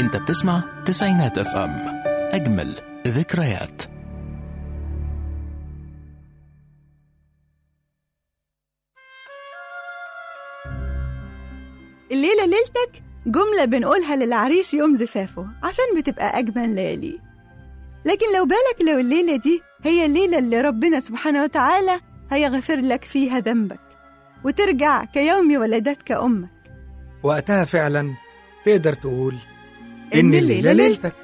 انت بتسمع تسعينات اف ام اجمل ذكريات الليلة ليلتك جملة بنقولها للعريس يوم زفافه عشان بتبقى أجمل ليالي لكن لو بالك لو الليلة دي هي الليلة اللي ربنا سبحانه وتعالى هيغفر لك فيها ذنبك وترجع كيوم ولدتك أمك وقتها فعلا تقدر تقول إن الليلة ليلتك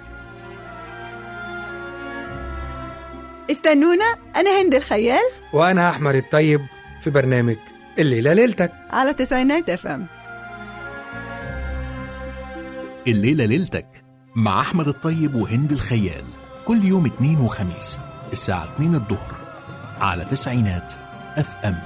استنونا أنا هند الخيال وأنا أحمد الطيب في برنامج الليلة ليلتك على تسعينات اف ام الليلة ليلتك مع أحمد الطيب وهند الخيال كل يوم اثنين وخميس الساعة 2 الظهر على تسعينات اف ام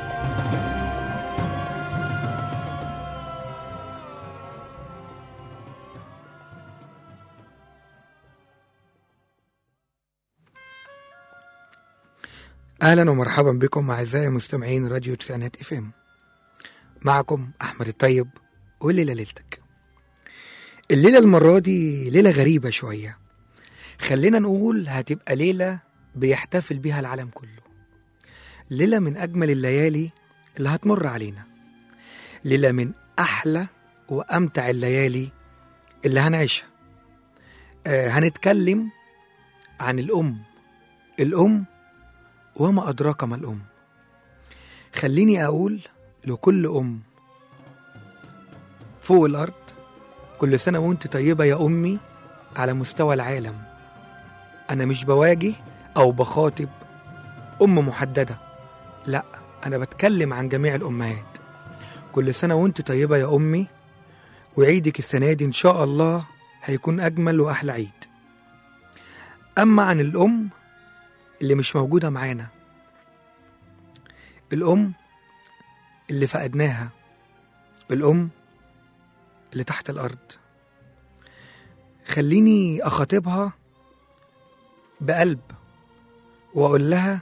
أهلا ومرحبا بكم أعزائي مستمعين راديو تسعينات اف ام معكم أحمد الطيب والليلة ليلتك الليلة المرة دي ليلة غريبة شوية خلينا نقول هتبقى ليلة بيحتفل بيها العالم كله ليلة من أجمل الليالي اللي هتمر علينا ليلة من أحلى وأمتع الليالي اللي هنعيشها آه هنتكلم عن الأم الأم وما أدراك ما الأم خليني أقول لكل أم فوق الأرض كل سنة وانت طيبة يا أمي على مستوى العالم أنا مش بواجه أو بخاطب أم محددة لا أنا بتكلم عن جميع الأمهات كل سنة وانت طيبة يا أمي وعيدك السنة دي إن شاء الله هيكون أجمل وأحلى عيد أما عن الأم اللي مش موجودة معانا الأم اللي فقدناها الأم اللي تحت الأرض خليني أخاطبها بقلب وأقول لها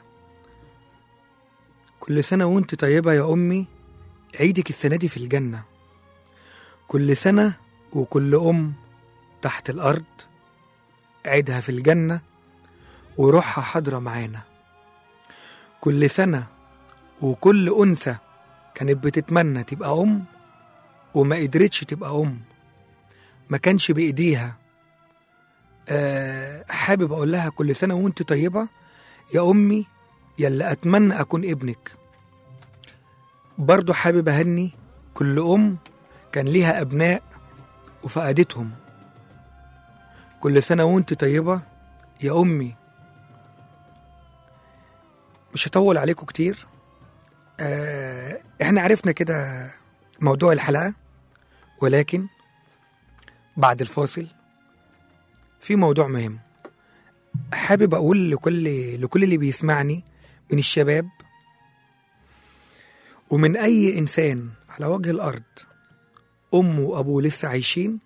كل سنة وانت طيبة يا أمي عيدك السنة دي في الجنة كل سنة وكل أم تحت الأرض عيدها في الجنة وروحها حاضرة معانا كل سنة وكل أنثى كانت بتتمنى تبقى أم وما قدرتش تبقى أم ما كانش بإيديها أه حابب أقول لها كل سنة وأنت طيبة يا أمي يلا أتمنى أكون ابنك برضو حابب أهني كل أم كان ليها أبناء وفقدتهم كل سنة وأنت طيبة يا أمي مش هطول عليكم كتير آه احنا عرفنا كده موضوع الحلقة ولكن بعد الفاصل في موضوع مهم حابب اقول لكل لكل اللي بيسمعني من الشباب ومن اي انسان على وجه الارض امه وابوه لسه عايشين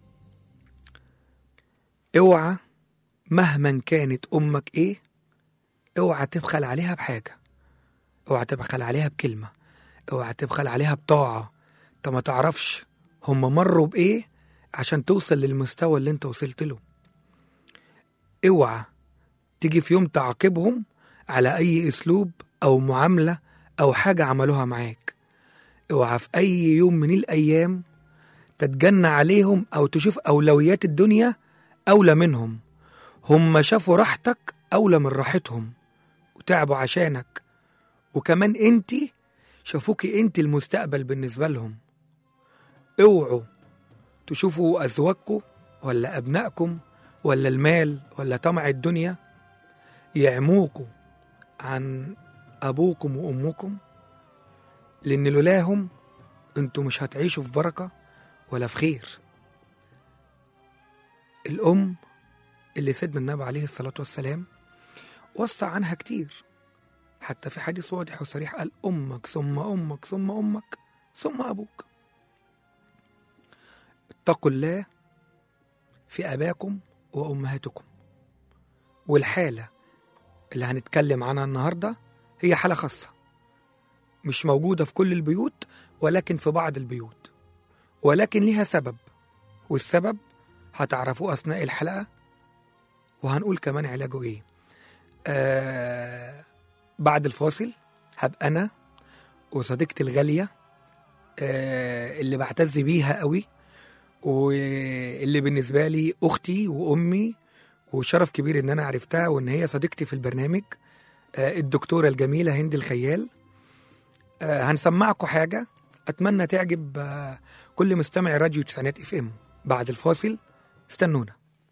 اوعى مهما كانت امك ايه اوعى تبخل عليها بحاجه اوعى تبخل عليها بكلمه اوعى تبخل عليها بطاعه انت ما تعرفش هم مروا بايه عشان توصل للمستوى اللي انت وصلت له اوعى تيجي في يوم تعاقبهم على اي اسلوب او معامله او حاجه عملوها معاك اوعى في اي يوم من الايام تتجنى عليهم او تشوف اولويات الدنيا اولى منهم هم شافوا راحتك اولى من راحتهم وتعبوا عشانك وكمان انت شافوكي انت المستقبل بالنسبه لهم اوعوا تشوفوا ازواجكم ولا ابنائكم ولا المال ولا طمع الدنيا يعموكوا عن ابوكم وامكم لان لولاهم انتوا مش هتعيشوا في بركه ولا في خير الام اللي سيدنا النبي عليه الصلاه والسلام وصى عنها كتير حتى في حديث واضح وصريح قال امك ثم امك ثم امك ثم ابوك اتقوا الله في اباكم وامهاتكم والحاله اللي هنتكلم عنها النهارده هي حاله خاصه مش موجوده في كل البيوت ولكن في بعض البيوت ولكن ليها سبب والسبب هتعرفوه أثناء الحلقة وهنقول كمان علاجه إيه آه بعد الفاصل هبقى أنا وصديقتي الغالية آه اللي بعتز بيها قوي واللي بالنسبة لي أختي وأمي وشرف كبير إن أنا عرفتها وإن هي صديقتي في البرنامج آه الدكتورة الجميلة هند الخيال آه هنسمعكم حاجة أتمنى تعجب آه كل مستمع راديو تسعينات اف ام بعد الفاصل استنونا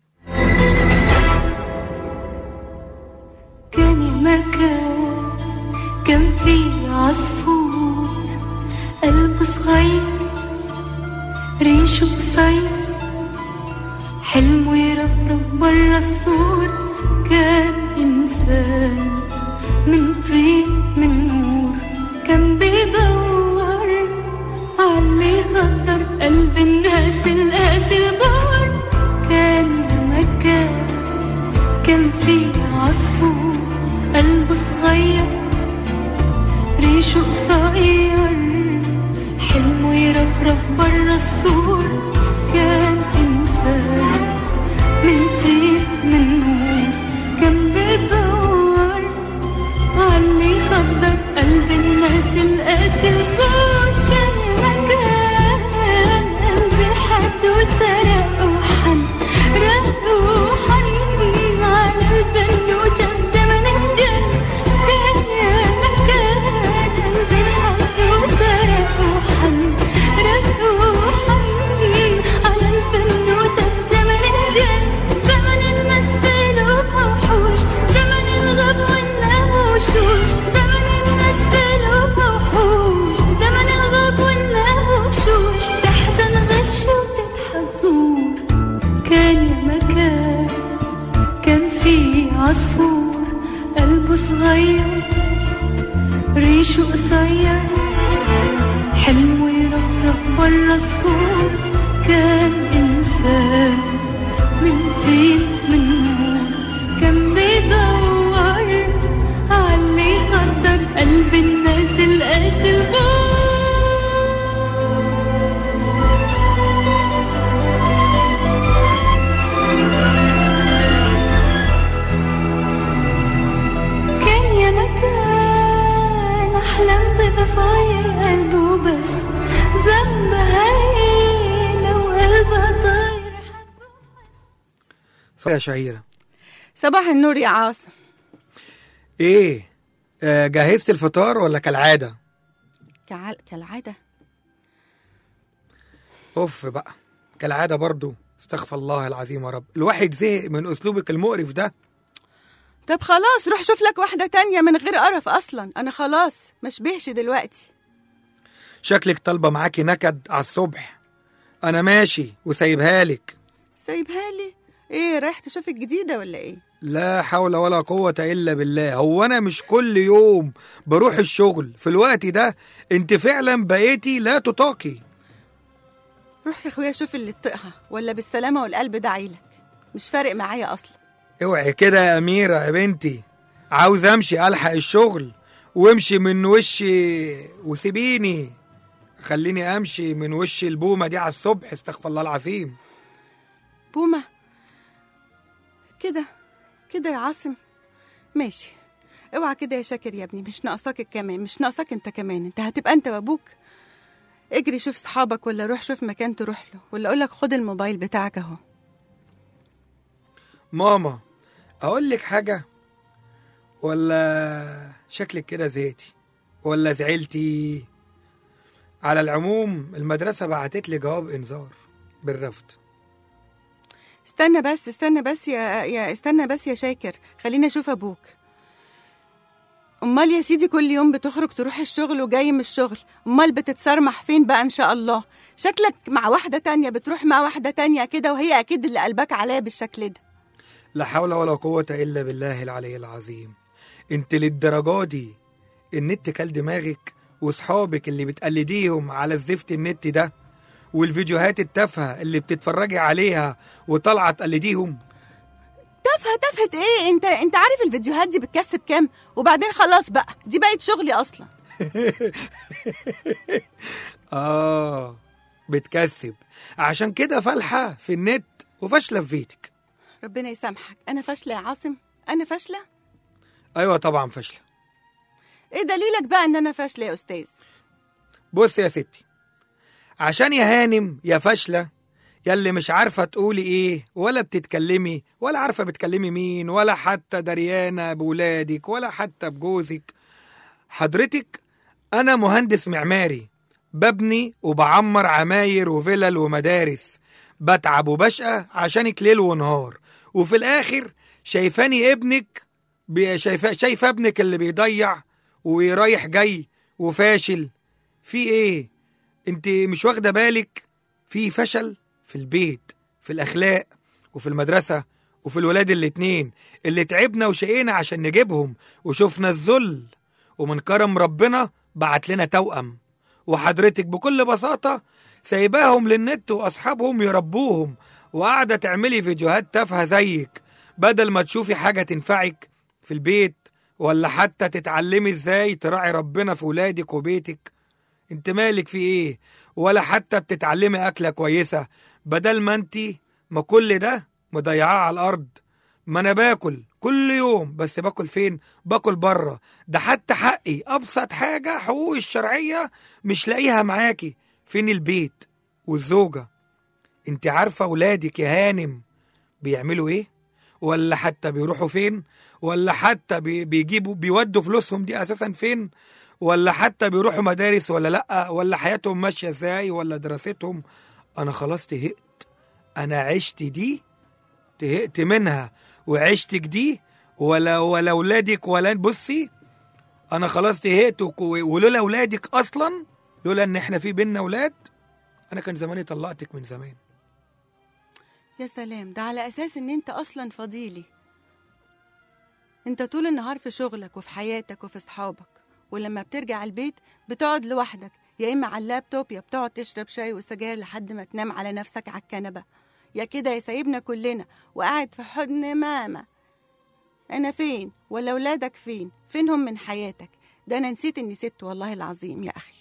كان مكان كان فيه عصفور قلبه صغير ريشه قصير حلمه يرفرف برا السور كان إنسان من طين من نور كان بيدور عاللي خطر قلب الناس القاسي البار كان يا مكان كان في عصفور قلبه صغير ريشه قصير حلمه يرفرف برا السور كان إنسان من طين من نور كان بيدور عاللي يخدر قلب الناس القاسي البوس كان مكان قلبي حد وترق وحن رق وحن على البنوتة بزمن الجن كان يا مكان قلبي حد وترق وحن رق وحن على البنوتة بزمن الجن زمن الناس في قلوبها وحوش زمن الغب والناموشوش زمن الناس في قلوبها وحوش زمن الغب والناموشوش تحزن غش وتضحك زور كان يا مكان كان في عصفور قلبه صغير ريشه قصير حلمه يرفرف برا السور كان إنسان من طين من نور كان بيدور عاللي يخدر قلب الناس القاسي البور كان يا مكان أحلم بضفاير قلبه بس ذنب هاي لو قلبها طاير يا شهيرة صباح النور يا عاصم ايه آه جهزت الفطار ولا كالعادة كعل... كالعادة اوف بقى كالعادة برضو استغفر الله العظيم يا رب الواحد زهق من اسلوبك المقرف ده طب خلاص روح شوف لك واحدة تانية من غير قرف أصلا أنا خلاص مشبهش دلوقتي شكلك طالبة معاكي نكد على الصبح انا ماشي وسايبها لك سايبها لي إيه رايح تشوف الجديدة ولا إيه لا حول ولا قوة إلا بالله هو أنا مش كل يوم بروح الشغل في الوقت ده أنت فعلا بقيتي لا تطاقي روح يا أخويا شوف اللي تطقها ولا بالسلامة والقلب داعيلك مش فارق معايا أصلا اوعي كده يا أميرة يا بنتي عاوز أمشي ألحق الشغل وامشي من وشي وسيبيني خليني أمشي من وش البومة دي على الصبح استغفر الله العظيم بومة كده كده يا عاصم ماشي اوعى كده يا شاكر يا ابني مش ناقصاك كمان مش ناقصاك انت كمان انت هتبقى انت وابوك اجري شوف صحابك ولا روح شوف مكان تروح له ولا اقولك خد الموبايل بتاعك اهو ماما أقول لك حاجة ولا شكلك كده زهقتي ولا زعلتي على العموم المدرسة بعتت لي جواب إنذار بالرفض استنى بس استنى بس يا يا استنى بس يا شاكر خليني اشوف ابوك امال يا سيدي كل يوم بتخرج تروح الشغل وجاي من الشغل امال بتتصرمح فين بقى ان شاء الله شكلك مع واحدة تانية بتروح مع واحدة تانية كده وهي اكيد اللي قلبك عليها بالشكل ده لا حول ولا قوة إلا بالله العلي العظيم انت للدرجة دي النت كل دماغك وصحابك اللي بتقلديهم على الزفت النت ده والفيديوهات التافهة اللي بتتفرجي عليها وطالعة تقلديهم تافهة تافهة ايه انت انت عارف الفيديوهات دي بتكسب كام وبعدين خلاص بقى دي بقت شغلي اصلا آه بتكسب عشان كده فالحة في النت وفاشله في بيتك ربنا يسامحك انا فاشله يا عاصم انا فاشله ايوه طبعا فاشله ايه دليلك بقى ان انا فاشله يا استاذ بص يا ستي عشان يا هانم يا فاشله يا اللي مش عارفه تقولي ايه ولا بتتكلمي ولا عارفه بتكلمي مين ولا حتى دريانه بولادك ولا حتى بجوزك حضرتك انا مهندس معماري ببني وبعمر عماير وفلل ومدارس بتعب وبشقى عشانك ليل ونهار وفي الاخر شايفاني ابنك بي- شايفه شايفه ابنك اللي بيضيع ورايح جاي وفاشل في ايه انت مش واخده بالك في فشل في البيت في الاخلاق وفي المدرسه وفي الولاد الاتنين اللي تعبنا وشقينا عشان نجيبهم وشفنا الذل ومن كرم ربنا بعت لنا توأم وحضرتك بكل بساطة سايباهم للنت وأصحابهم يربوهم وقاعدة تعملي فيديوهات تافهة زيك بدل ما تشوفي حاجة تنفعك في البيت ولا حتى تتعلمي ازاي تراعي ربنا في ولادك وبيتك انت مالك في ايه ولا حتى بتتعلمي أكلة كويسة بدل ما انت ما كل ده مضيعاه على الأرض ما انا باكل كل يوم بس باكل فين باكل بره ده حتى حقي ابسط حاجه حقوقي الشرعيه مش لاقيها معاكي فين البيت والزوجه انت عارفه ولادك يا هانم بيعملوا ايه ولا حتى بيروحوا فين ولا حتى بي- بيجيبوا بيودوا فلوسهم دي اساسا فين ولا حتى بيروحوا مدارس ولا لا ولا حياتهم ماشيه ازاي ولا دراستهم انا خلاص تهقت انا عشت دي تهقت منها وعشتك دي ولا ولا اولادك ولا بصي انا خلاص تهقت وك- ولولا اولادك اصلا لولا ان احنا في بينا اولاد انا كان زماني طلقتك من زمان يا سلام ده على اساس ان انت اصلا فضيلي انت طول النهار في شغلك وفي حياتك وفي صحابك ولما بترجع البيت بتقعد لوحدك يا اما على اللابتوب يا بتقعد تشرب شاي وسجاير لحد ما تنام على نفسك على الكنبه يا كده يا سايبنا كلنا وقاعد في حضن ماما انا فين ولا ولادك فين فينهم من حياتك ده انا نسيت اني ست والله العظيم يا اخي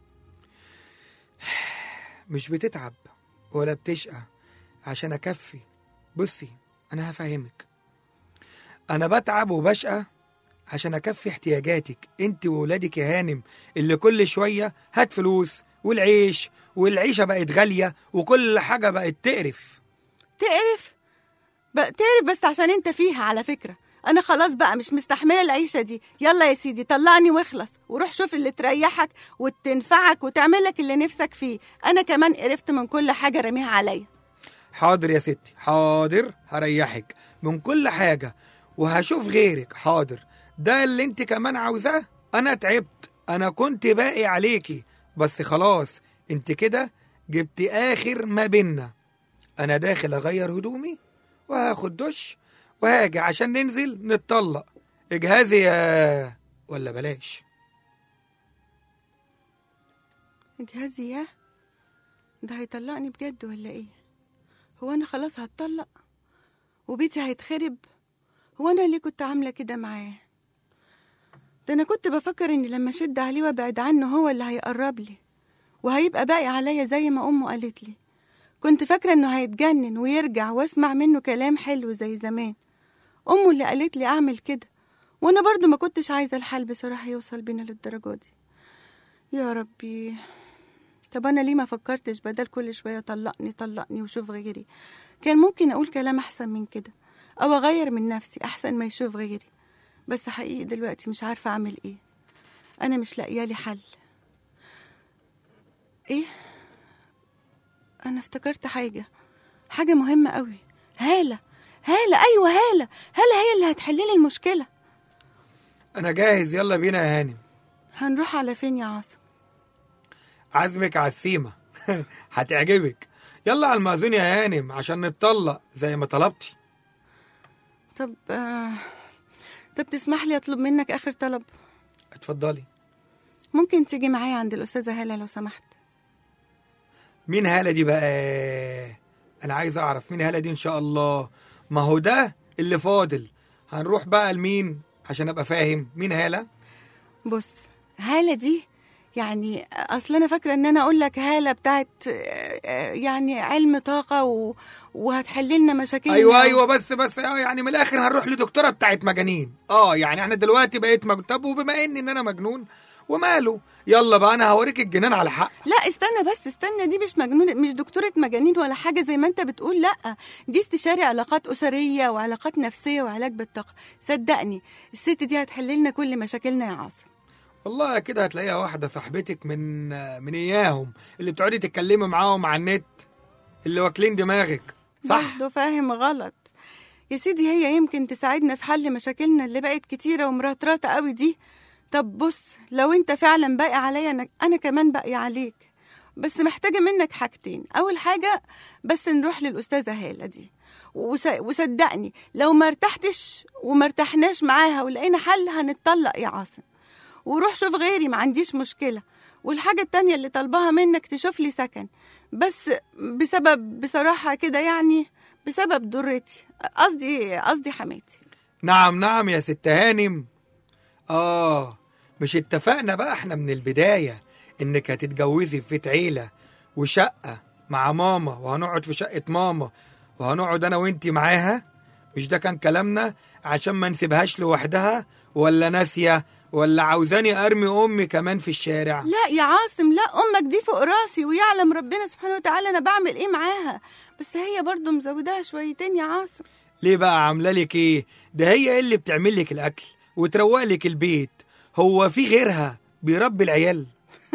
مش بتتعب ولا بتشقى عشان اكفي بصي انا هفهمك انا بتعب وبشقى عشان اكفي احتياجاتك انت وولادك يا هانم اللي كل شويه هات فلوس والعيش والعيشه بقت غاليه وكل حاجه بقت تقرف تقرف بقى تقرف بس عشان انت فيها على فكرة انا خلاص بقى مش مستحملة العيشة دي يلا يا سيدي طلعني واخلص وروح شوف اللي تريحك وتنفعك وتعمل لك اللي نفسك فيه انا كمان قرفت من كل حاجة رميها عليا حاضر يا ستي حاضر هريحك من كل حاجة وهشوف غيرك حاضر ده اللي انت كمان عاوزاه انا تعبت انا كنت باقي عليكي بس خلاص انت كده جبت اخر ما بينا انا داخل اغير هدومي وهاخد دش وهاجي عشان ننزل نتطلق اجهزي يا ولا بلاش جهازي ياه ده هيطلقني بجد ولا ايه هو انا خلاص هتطلق وبيتي هيتخرب هو انا ليه كنت عامله كده معاه ده انا كنت بفكر اني لما اشد عليه وابعد عنه هو اللي هيقرب لي وهيبقى باقي عليا زي ما امه قالت لي كنت فاكره انه هيتجنن ويرجع واسمع منه كلام حلو زي زمان امه اللي قالت لي اعمل كده وانا برضو ما كنتش عايزه الحال بصراحه يوصل بينا للدرجه دي يا ربي طب انا ليه ما فكرتش بدل كل شويه طلقني طلقني وشوف غيري كان ممكن اقول كلام احسن من كده او اغير من نفسي احسن ما يشوف غيري بس حقيقي دلوقتي مش عارفه اعمل ايه انا مش لاقيه لي حل ايه انا افتكرت حاجه حاجه مهمه قوي هاله هاله ايوه هاله هاله هي اللي هتحل لي المشكله انا جاهز يلا بينا يا هانم هنروح على فين يا عاصم عزمك على السيمة هتعجبك يلا على المأذون يا هانم عشان نتطلق زي ما طلبتي طب آه... طب تسمح لي اطلب منك اخر طلب اتفضلي ممكن تيجي معايا عند الاستاذه هاله لو سمحت مين هالة دي بقى انا عايز اعرف مين هالة دي ان شاء الله ما هو ده اللي فاضل هنروح بقى لمين عشان ابقى فاهم مين هالة بص هاله دي يعني اصل انا فاكره ان انا اقول لك هاله بتاعت آه، آه، يعني علم طاقه و... وهتحل لنا مشاكلنا ايوه ايوه بس بس آه يعني من الاخر هنروح لدكتوره بتاعت مجانين اه يعني احنا دلوقتي بقيت مج... طب وبما ان ان انا مجنون وماله يلا بقى انا هوريك الجنان على حق لا استنى بس استنى دي مش مجنون مش دكتورة مجانين ولا حاجة زي ما انت بتقول لا دي استشاري علاقات أسرية وعلاقات نفسية وعلاج بالطاقة صدقني الست دي هتحل لنا كل مشاكلنا يا عاصم والله كده هتلاقيها واحده صاحبتك من من اياهم اللي بتقعدي تتكلمي معاهم على النت اللي واكلين دماغك صح برضه فاهم غلط يا سيدي هي يمكن تساعدنا في حل مشاكلنا اللي بقت كتيرة ومرطرطة قوي دي طب بص لو انت فعلا باقي عليا انا, أنا كمان باقي عليك بس محتاجة منك حاجتين أول حاجة بس نروح للأستاذة هالة دي وس- وصدقني لو ما ارتحتش وما ارتحناش معاها ولقينا حل هنتطلق يا عاصم وروح شوف غيري ما عنديش مشكلة والحاجة التانية اللي طالباها منك تشوف لي سكن بس بسبب بصراحة كده يعني بسبب ضرتي قصدي قصدي حماتي نعم نعم يا ست هانم اه مش اتفقنا بقى احنا من البداية انك هتتجوزي في بيت عيلة وشقة مع ماما وهنقعد في شقة ماما وهنقعد انا وانتي معاها مش ده كان كلامنا عشان ما نسيبهاش لوحدها ولا ناسية ولا عاوزاني ارمي امي كمان في الشارع لا يا عاصم لا امك دي فوق راسي ويعلم ربنا سبحانه وتعالى انا بعمل ايه معاها بس هي برضو مزوداها شويتين يا عاصم ليه بقى عامله لك ايه ده هي اللي بتعمل لك الاكل وتروق لك البيت هو في غيرها بيربي العيال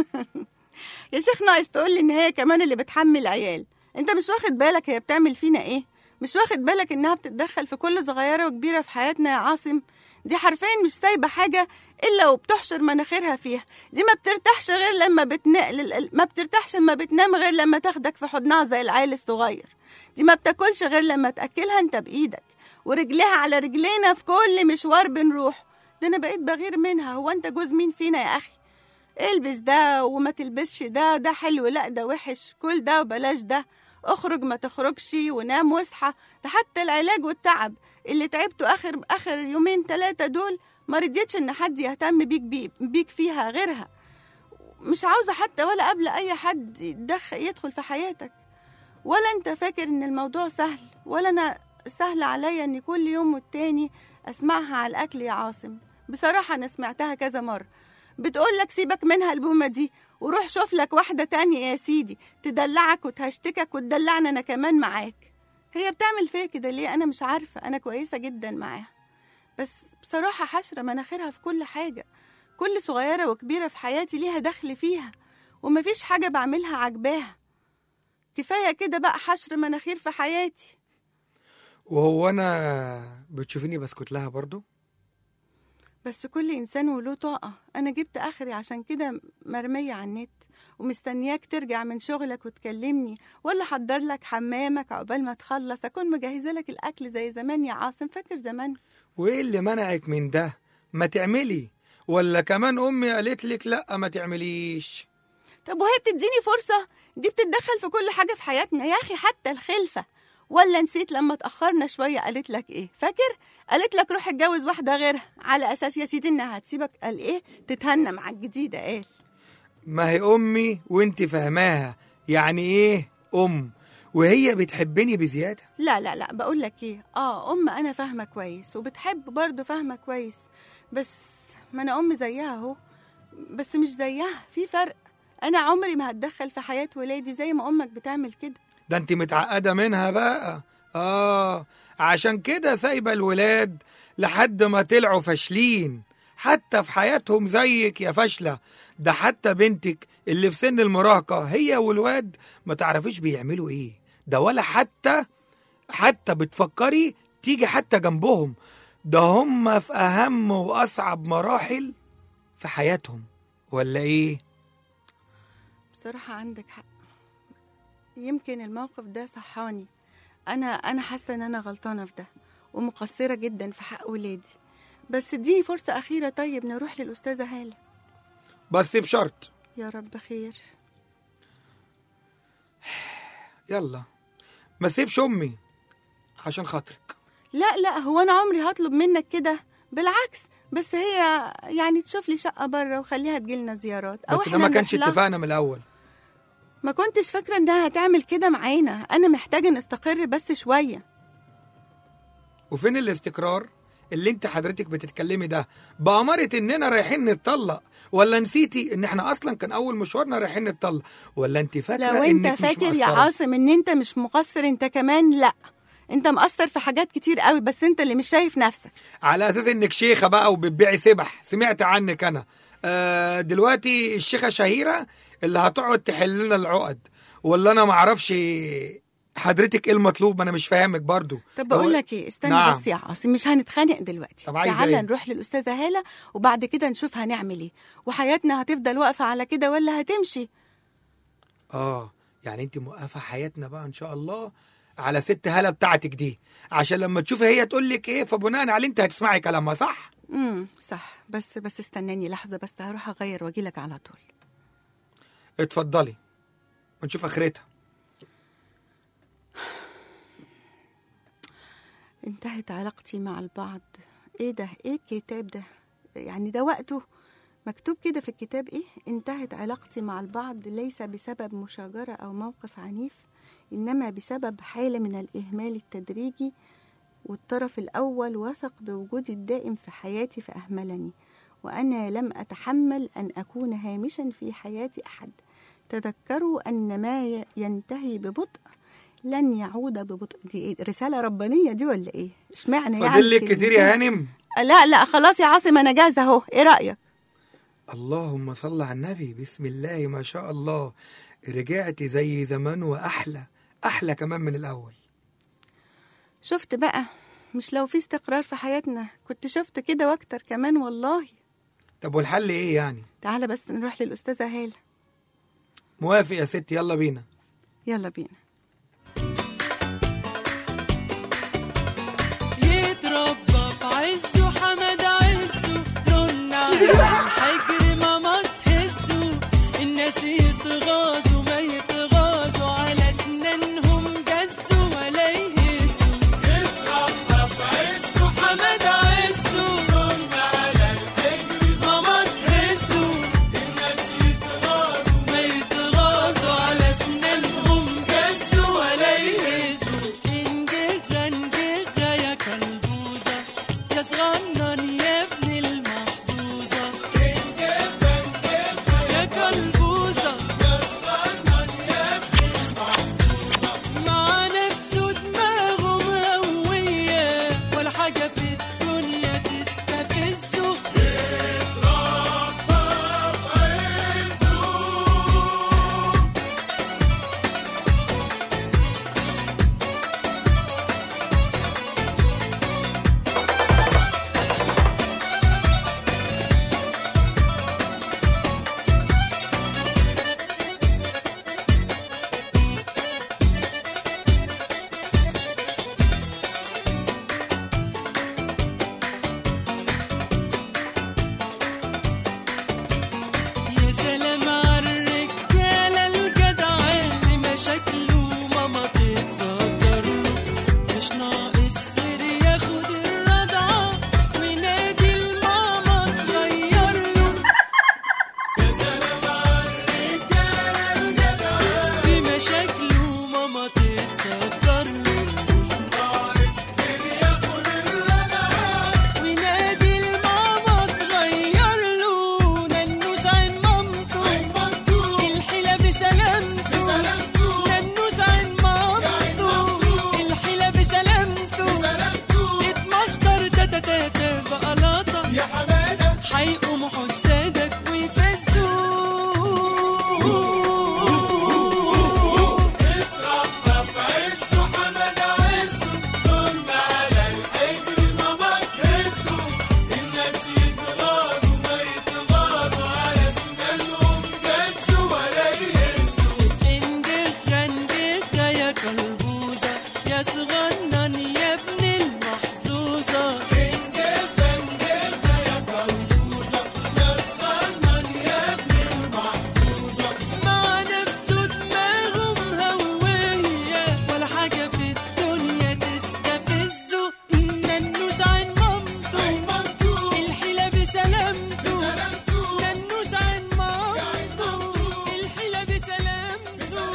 يا شيخ ناقص تقول لي ان هي كمان اللي بتحمل عيال انت مش واخد بالك هي بتعمل فينا ايه مش واخد بالك انها بتتدخل في كل صغيره وكبيره في حياتنا يا عاصم دي حرفيا مش سايبه حاجه الا وبتحشر مناخيرها فيها دي ما بترتاحش غير لما بتنقل ما بترتاحش لما بتنام غير لما تاخدك في حضنها زي العيل الصغير دي ما بتاكلش غير لما تاكلها انت بايدك ورجليها على رجلينا في كل مشوار بنروح ده انا بقيت بغير منها هو انت جوز مين فينا يا اخي البس ده وما تلبسش ده ده حلو لا ده وحش كل ده وبلاش ده اخرج ما تخرجش ونام واصحى ده حتى العلاج والتعب اللي تعبته اخر اخر يومين ثلاثه دول ما رضيتش ان حد يهتم بيك بي بيك فيها غيرها مش عاوزه حتى ولا قبل اي حد يتدخل يدخل في حياتك ولا انت فاكر ان الموضوع سهل ولا انا سهل عليا ان كل يوم والتاني اسمعها على الاكل يا عاصم بصراحه انا سمعتها كذا مره بتقول لك سيبك منها البومة دي وروح شوف لك واحدة تانية يا سيدي تدلعك وتهشتكك وتدلعني أنا كمان معاك هي بتعمل فيا كده ليه أنا مش عارفة أنا كويسة جدا معاها بس بصراحة حشرة مناخيرها في كل حاجة كل صغيرة وكبيرة في حياتي ليها دخل فيها ومفيش حاجة بعملها عجباها كفاية كده بقى حشر مناخير في حياتي وهو انا بتشوفيني بسكت لها برضو بس كل إنسان وله طاقة أنا جبت آخري عشان كده مرمية على النت ومستنياك ترجع من شغلك وتكلمني ولا حضر لك حمامك عقبال ما تخلص أكون مجهزة لك الأكل زي زمان يا عاصم فاكر زمان وايه اللي منعك من ده ما تعملي ولا كمان امي قالت لك لا ما تعمليش طب وهي بتديني فرصة دي بتتدخل في كل حاجة في حياتنا يا أخي حتى الخلفة ولا نسيت لما اتأخرنا شوية قالت لك إيه فاكر قالت لك روح اتجوز واحدة غيرها على أساس يا سيدي إنها هتسيبك قال إيه تتهنى مع الجديدة قال ما هي امي وانت فاهماها يعني ايه ام وهي بتحبني بزياده لا لا لا بقول لك ايه اه ام انا فاهمه كويس وبتحب برضه فاهمه كويس بس ما انا ام زيها اهو بس مش زيها في فرق انا عمري ما هتدخل في حياه ولادي زي ما امك بتعمل كده ده انت متعقده منها بقى اه عشان كده سايبه الولاد لحد ما طلعوا فاشلين حتى في حياتهم زيك يا فاشله ده حتى بنتك اللي في سن المراهقه هي والواد ما تعرفيش بيعملوا ايه ده ولا حتى حتى بتفكري تيجي حتى جنبهم ده هم في اهم واصعب مراحل في حياتهم ولا ايه بصراحه عندك حق يمكن الموقف ده صحاني انا انا حاسه ان انا غلطانه في ده ومقصره جدا في حق ولادي بس اديني فرصه اخيره طيب نروح للاستاذه هاله بس بشرط يا رب خير يلا ما سيبش امي عشان خاطرك لا لا هو انا عمري هطلب منك كده بالعكس بس هي يعني تشوف لي شقه بره وخليها تجيلنا زيارات او بس ده احنا ما كانش نروح لها. اتفقنا من الاول ما كنتش فاكرة إنها هتعمل كده معانا أنا محتاجة نستقر بس شوية وفين الاستقرار اللي انت حضرتك بتتكلمي ده بأمارة اننا رايحين نتطلق ولا نسيتي ان احنا اصلا كان اول مشوارنا رايحين نتطلق ولا انت فاكره لو أنت انك مش فاكر يا مقصرة؟ عاصم إن أنت مش مقصر أنت كمان لأ أنت مقصر في حاجات كتير قوي بس أنت اللي مش شايف نفسك على اساس انك شيخه بقى وبتبيعي سبح سمعت عنك انا آه دلوقتي الشيخه شهيره اللي هتقعد تحل لنا العقد ولا انا ما اعرفش حضرتك ايه المطلوب ما انا مش فاهمك برضو طب بقول هو- لك ايه استنى نعم. بس يا عاصم مش هنتخانق دلوقتي طب عايزة تعالى إيه؟ نروح للاستاذه هاله وبعد كده نشوف هنعمل ايه وحياتنا هتفضل واقفه على كده ولا هتمشي اه يعني انت موقفه حياتنا بقى ان شاء الله على ست هاله بتاعتك دي عشان لما تشوفي هي تقول لك ايه فبناء عليه انت هتسمعي كلامها صح امم صح بس بس استناني لحظه بس هروح اغير واجي لك على طول اتفضلي ونشوف اخرتها انتهت علاقتي مع البعض ايه ده ايه الكتاب ده يعني ده وقته مكتوب كده في الكتاب ايه انتهت علاقتي مع البعض ليس بسبب مشاجرة او موقف عنيف انما بسبب حالة من الاهمال التدريجي والطرف الاول وثق بوجودي الدائم في حياتي فاهملني وانا لم اتحمل ان اكون هامشا في حياة احد تذكروا ان ما ي- ينتهي ببطء لن يعود ببطء دي إيه؟ رسالة ربانية دي ولا ايه؟ اشمعنى يعني فاضل لك كتير يا كلمتين؟ هانم لا لا خلاص يا عاصم انا جاهزة اهو ايه رأيك؟ اللهم صل على النبي بسم الله ما شاء الله رجعت زي زمان واحلى احلى كمان من الاول شفت بقى مش لو في استقرار في حياتنا كنت شفت كده واكتر كمان والله طب والحل ايه يعني تعالى بس نروح للأستاذة هالة موافق يا ستي يلا بينا يلا بينا يتربى في عزه حمد عزه رن على الحجر ماما تهزه الناس يتغاظوا ما يتغاظوا على اسنانهم جزوا ولا يهزوا يتربى في عزه حمد عزه رن على الحجر ماما تهزه الناس يتغاظوا ما يتغاظوا على اسنانهم جزوا ولا يهزوا انجغ انجغ يا كلبوزة يا صغنن يا ابن المحظوظة يا كلبوزة مع نفسه دماغه مهوية ولا حاجة في الدنيا تستفزه يا سلام عالرجالة الجدعة اللي مشاكله ماما تتصدر له مش ناقص غير ياخد الرضعة وينادي الماما تغير له يا سلام عالرجالة الجدعة في مشاكله ماما تتصدر له مش ناقص غير ياخد الرضعة وينادي الماما تغير له ننوس عين مامته الحيلة بسلامته ننوس عين مامته الحيلة بسلامته اتمخضر تاتا تاتا بقلاطة يا حمادة حيقوموا حسادك ويفزوه انجغ انجغ يا كلبوزة يا صغنن يا ابن المحظوظة مع نفسه دماغه مهوية ولا حاجة في الدنيا تستفزه ننوس عين مامته الحيلة بسلامته ننوس عين مامته الحيلة بسلامته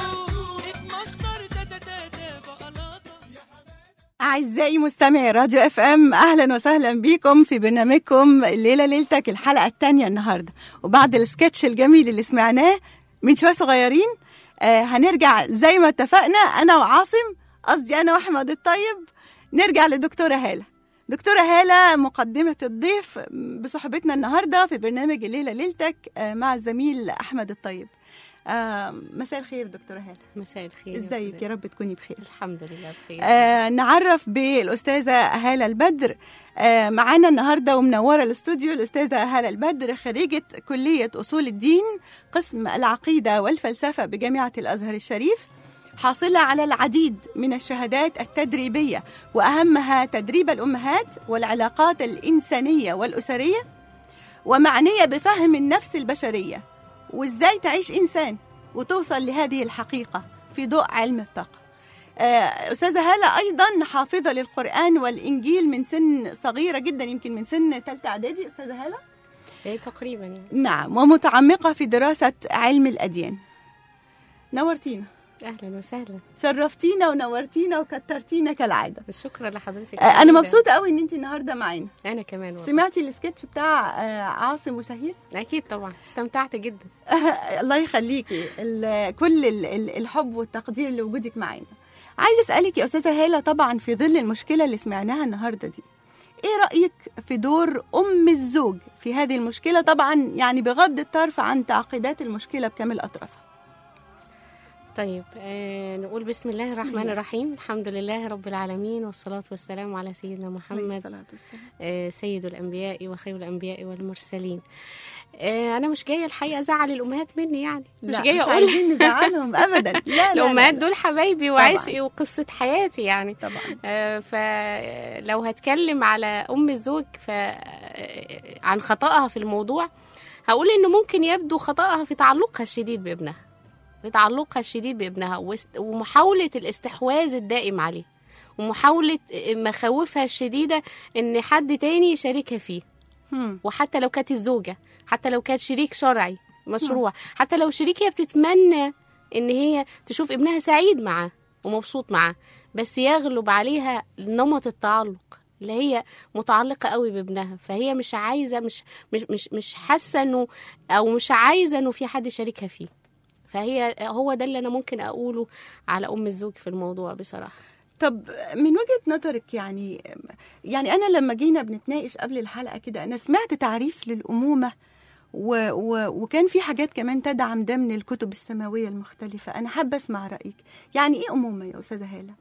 أعزائي مستمعي راديو اف ام أهلا وسهلا بكم في برنامجكم الليلة ليلتك الحلقة الثانية النهاردة وبعد السكتش الجميل اللي سمعناه من شوية صغيرين آه هنرجع زي ما اتفقنا أنا وعاصم قصدي أنا وأحمد الطيب نرجع لدكتورة هالة دكتورة هالة مقدمة الضيف بصحبتنا النهاردة في برنامج الليلة ليلتك آه مع الزميل أحمد الطيب آه مساء الخير دكتورة هالة مساء الخير ازيك يا رب تكوني بخير الحمد لله بخير آه نعرف بالأستاذة هالة البدر آه معانا النهاردة ومنورة الاستوديو الأستاذة هالة البدر خريجة كلية أصول الدين قسم العقيدة والفلسفة بجامعة الأزهر الشريف حاصلة على العديد من الشهادات التدريبية وأهمها تدريب الأمهات والعلاقات الإنسانية والأسرية ومعنية بفهم النفس البشرية وإزاي تعيش إنسان وتوصل لهذه الحقيقة في ضوء علم الطاقة آه، أستاذة هالة أيضا حافظة للقرآن والإنجيل من سن صغيرة جدا يمكن من سن ثالثة إعدادي أستاذة هالة إيه تقريبا يعني نعم ومتعمقة في دراسة علم الأديان نورتينا اهلا وسهلا شرفتينا ونورتينا وكترتينا كالعادة شكرا لحضرتك آه، أنا جميلة. مبسوطة قوي إن أنت النهاردة معانا انا كمان والله. سمعتي السكتش بتاع آه، عاصم وشهير اكيد طبعا استمتعت جدا الله يخليكي ال- كل ال- ال- الحب والتقدير لوجودك معانا عايزه اسالك يا استاذه هاله طبعا في ظل المشكله اللي سمعناها النهارده دي ايه رايك في دور ام الزوج في هذه المشكله طبعا يعني بغض الطرف عن تعقيدات المشكله بكامل اطرافها طيب آه نقول بسم الله بسم الرحمن الله. الرحيم الحمد لله رب العالمين والصلاة والسلام على سيدنا عليه محمد الصلاة والسلام. آه سيد الأنبياء وخير الأنبياء والمرسلين آه أنا مش جاية الحقيقة أزعل الأمهات مني يعني مش لا جاية مش أقول عايزين نزعلهم ابدا لا لا, الأمهات لا, لا. دول حبايبي وعشقي وقصة حياتي يعني طبعا آه، فلو هتكلم على ام الزوج ف آه، عن خطأها في الموضوع هقول انه ممكن يبدو خطأها في تعلقها الشديد بابنها في تعلقها الشديد بابنها واست- ومحاولة الاستحواذ الدائم عليه ومحاولة مخاوفها الشديدة ان حد تاني يشاركها فيه هم. وحتى لو كانت الزوجة حتى لو كانت شريك شرعي مشروع حتى لو شريك هي بتتمنى ان هي تشوف ابنها سعيد معاه ومبسوط معاه بس يغلب عليها نمط التعلق اللي هي متعلقة قوي بابنها فهي مش عايزة مش مش مش مش حاسة انه او مش عايزة انه في حد يشاركها فيه فهي هو ده اللي انا ممكن اقوله على ام الزوج في الموضوع بصراحة طب من وجهة نظرك يعني يعني أنا لما جينا بنتناقش قبل الحلقة كده أنا سمعت تعريف للأمومة و و وكان في حاجات كمان تدعم ده من الكتب السماوية المختلفة أنا حابة أسمع رأيك يعني إيه أمومة يا أستاذة هالة؟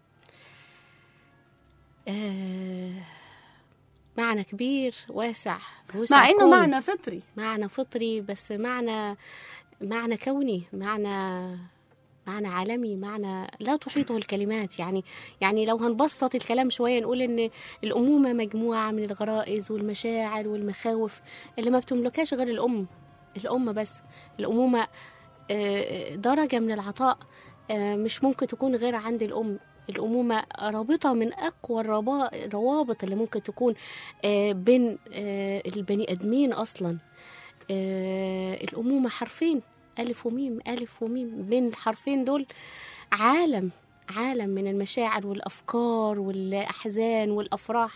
آه معنى كبير واسع وسع مع إنه كون. معنى فطري معنى فطري بس معنى معنى كوني معنى معنى عالمي معنى لا تحيطه الكلمات يعني يعني لو هنبسط الكلام شويه نقول ان الامومه مجموعه من الغرائز والمشاعر والمخاوف اللي ما بتملكهاش غير الام الام بس الامومه آه، درجه من العطاء آه، مش ممكن تكون غير عند الام الأمومة رابطة من أقوى الربا- الروابط اللي ممكن تكون آه، بين آه، البني آدمين أصلا آه، الأمومة حرفين ألف وميم ألف وميم بين الحرفين دول عالم عالم من المشاعر والأفكار والأحزان والأفراح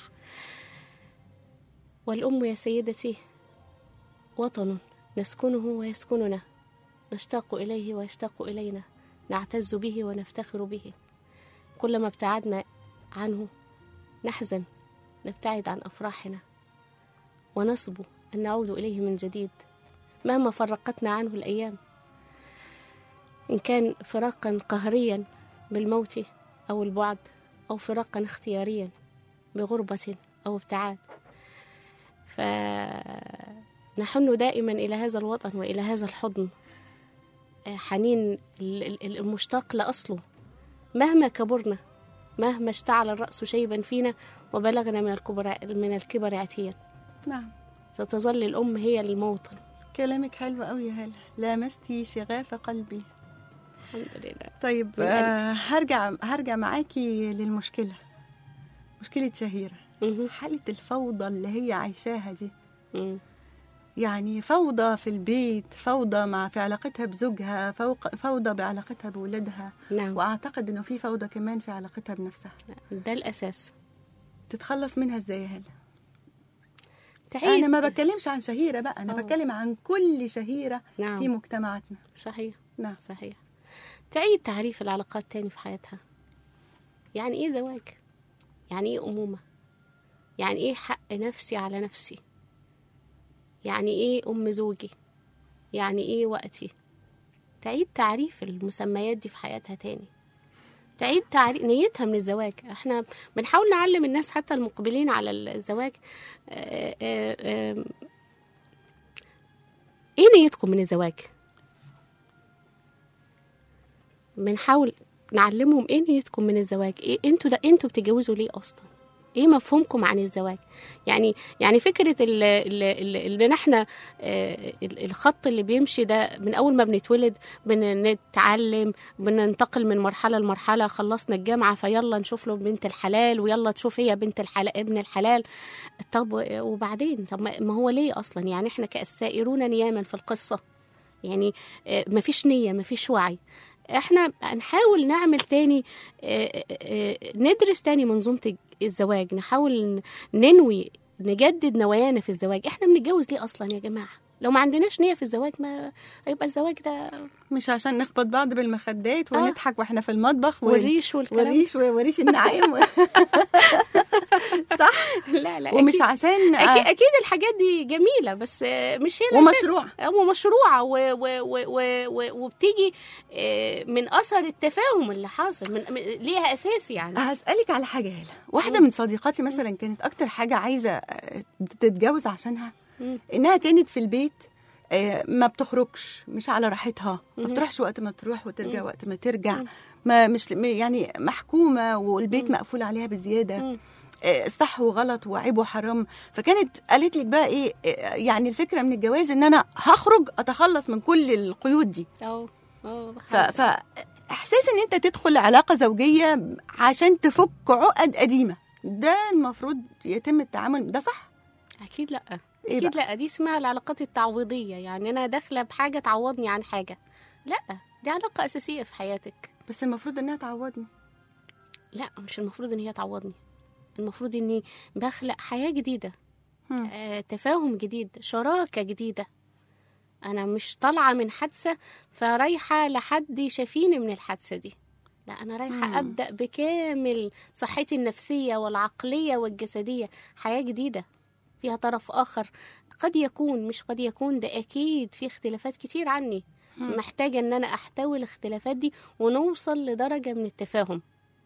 والأم يا سيدتي وطن نسكنه ويسكننا نشتاق إليه ويشتاق إلينا نعتز به ونفتخر به كلما ابتعدنا عنه نحزن نبتعد عن أفراحنا ونصبو أن نعود إليه من جديد مهما فرقتنا عنه الأيام إن كان فراقا قهريا بالموت أو البعد أو فراقا اختياريا بغربة أو ابتعاد فنحن دائما إلى هذا الوطن وإلى هذا الحضن آه، حنين ال- ال- المشتاق لأصله مهما كبرنا مهما اشتعل الرأس شيبا فينا وبلغنا من الكبر من الكبر عتيا نعم ستظل الأم هي الموطن كلامك حلو قوي يا هالة لامستي شغاف قلبي الحمد لله طيب بالقلب. آه هرجع هرجع معاكي للمشكلة مشكلة شهيرة مهم. حالة الفوضى اللي هي عايشاها دي مم. يعني فوضى في البيت فوضى مع في علاقتها بزوجها فوق فوضى بعلاقتها بولادها نعم واعتقد انه في فوضى كمان في علاقتها بنفسها ده الأساس تتخلص منها ازاي يا هلا تعيد انا ما بتكلمش عن شهيره بقى انا آه. بتكلم عن كل شهيره نعم. في مجتمعاتنا صحيح نعم صحيح تعيد تعريف العلاقات تاني في حياتها يعني ايه زواج يعني ايه أمومة يعني ايه حق نفسي على نفسي يعني ايه أم زوجي يعني ايه وقتي تعيد تعريف المسميات دي في حياتها تاني تعيد تعريف نيتها من الزواج احنا بنحاول نعلم الناس حتى المقبلين على الزواج آه، آه، آه، ايه نيتكم من الزواج بنحاول نعلمهم ايه نيتكم من الزواج ايه انتوا ده انتوا بتتجوزوا ليه اصلا ايه مفهومكم عن الزواج يعني يعني فكره ال- ال- ال- ان احنا آه، ال- الخط اللي بيمشي ده من اول ما بنتولد بنتعلم بننتقل من مرحله لمرحله خلصنا الجامعه فيلا نشوف له بنت الحلال ويلا تشوف هي بنت الحلال ابن الحلال طب وبعدين طب ما ما هو ليه اصلا يعني احنا كالسائرون نياما في القصه يعني آه، مفيش نيه مفيش وعي احنا هنحاول نعمل تاني آه، آه، ندرس تاني منظومة الزواج نحاول ن- ننوي نجدد نوايانا في الزواج احنا بنتجوز ليه اصلا يا جماعة لو ما عندناش نية في الزواج ما هيبقى الزواج ده مش عشان نخبط بعض بالمخدات آه. ونضحك واحنا في المطبخ ون- والريش والكلام وريش وريش النعيم و- صح لا لا ومش أكيد. عشان أكيد, أكيد الحاجات دي جميلة بس آه، مش هي ومشروع. الأساس. آه، ومشروعة و و و و و وبتيجي آه، من أثر التفاهم اللي حاصل من من- ليها أساس يعني هسألك على حاجة هلا واحدة من صديقاتي مثلا كانت أكتر حاجة عايزة آه، تتجوز عشانها مم. إنها كانت في البيت آه، ما بتخرجش مش على راحتها ما مم. بتروحش وقت ما تروح وترجع مم. وقت ما ترجع مم. ما مش يعني محكومة والبيت مقفول عليها بزيادة مم. آه، صح وغلط وعيب وحرام فكانت قالت لك بقى ايه آه، يعني الفكره من الجواز ان انا هخرج اتخلص من كل القيود دي أو أو ف, ف احساس ان انت تدخل علاقه زوجيه عشان تفك عقد قديمه ده المفروض يتم التعامل ده صح أكيد لأ إيه أكيد بقى؟ لأ دي اسمها العلاقات التعويضية يعني أنا داخلة بحاجة تعوضني عن حاجة لأ دي علاقة أساسية في حياتك بس المفروض انها تعوضني لا مش المفروض ان هي تعوضني المفروض اني بخلق حياة جديدة هم. آه، تفاهم جديد شراكة جديدة انا مش طالعة من حادثة فرايحة لحد يشافيني من الحادثة دي لا انا رايحة مم. ابدأ بكامل صحتي النفسية والعقلية والجسدية حياة جديدة فيها طرف اخر قد يكون مش قد يكون ده اكيد في اختلافات كتير عني مم. محتاجة ان انا احتوي الاختلافات دي ونوصل لدرجة من التفاهم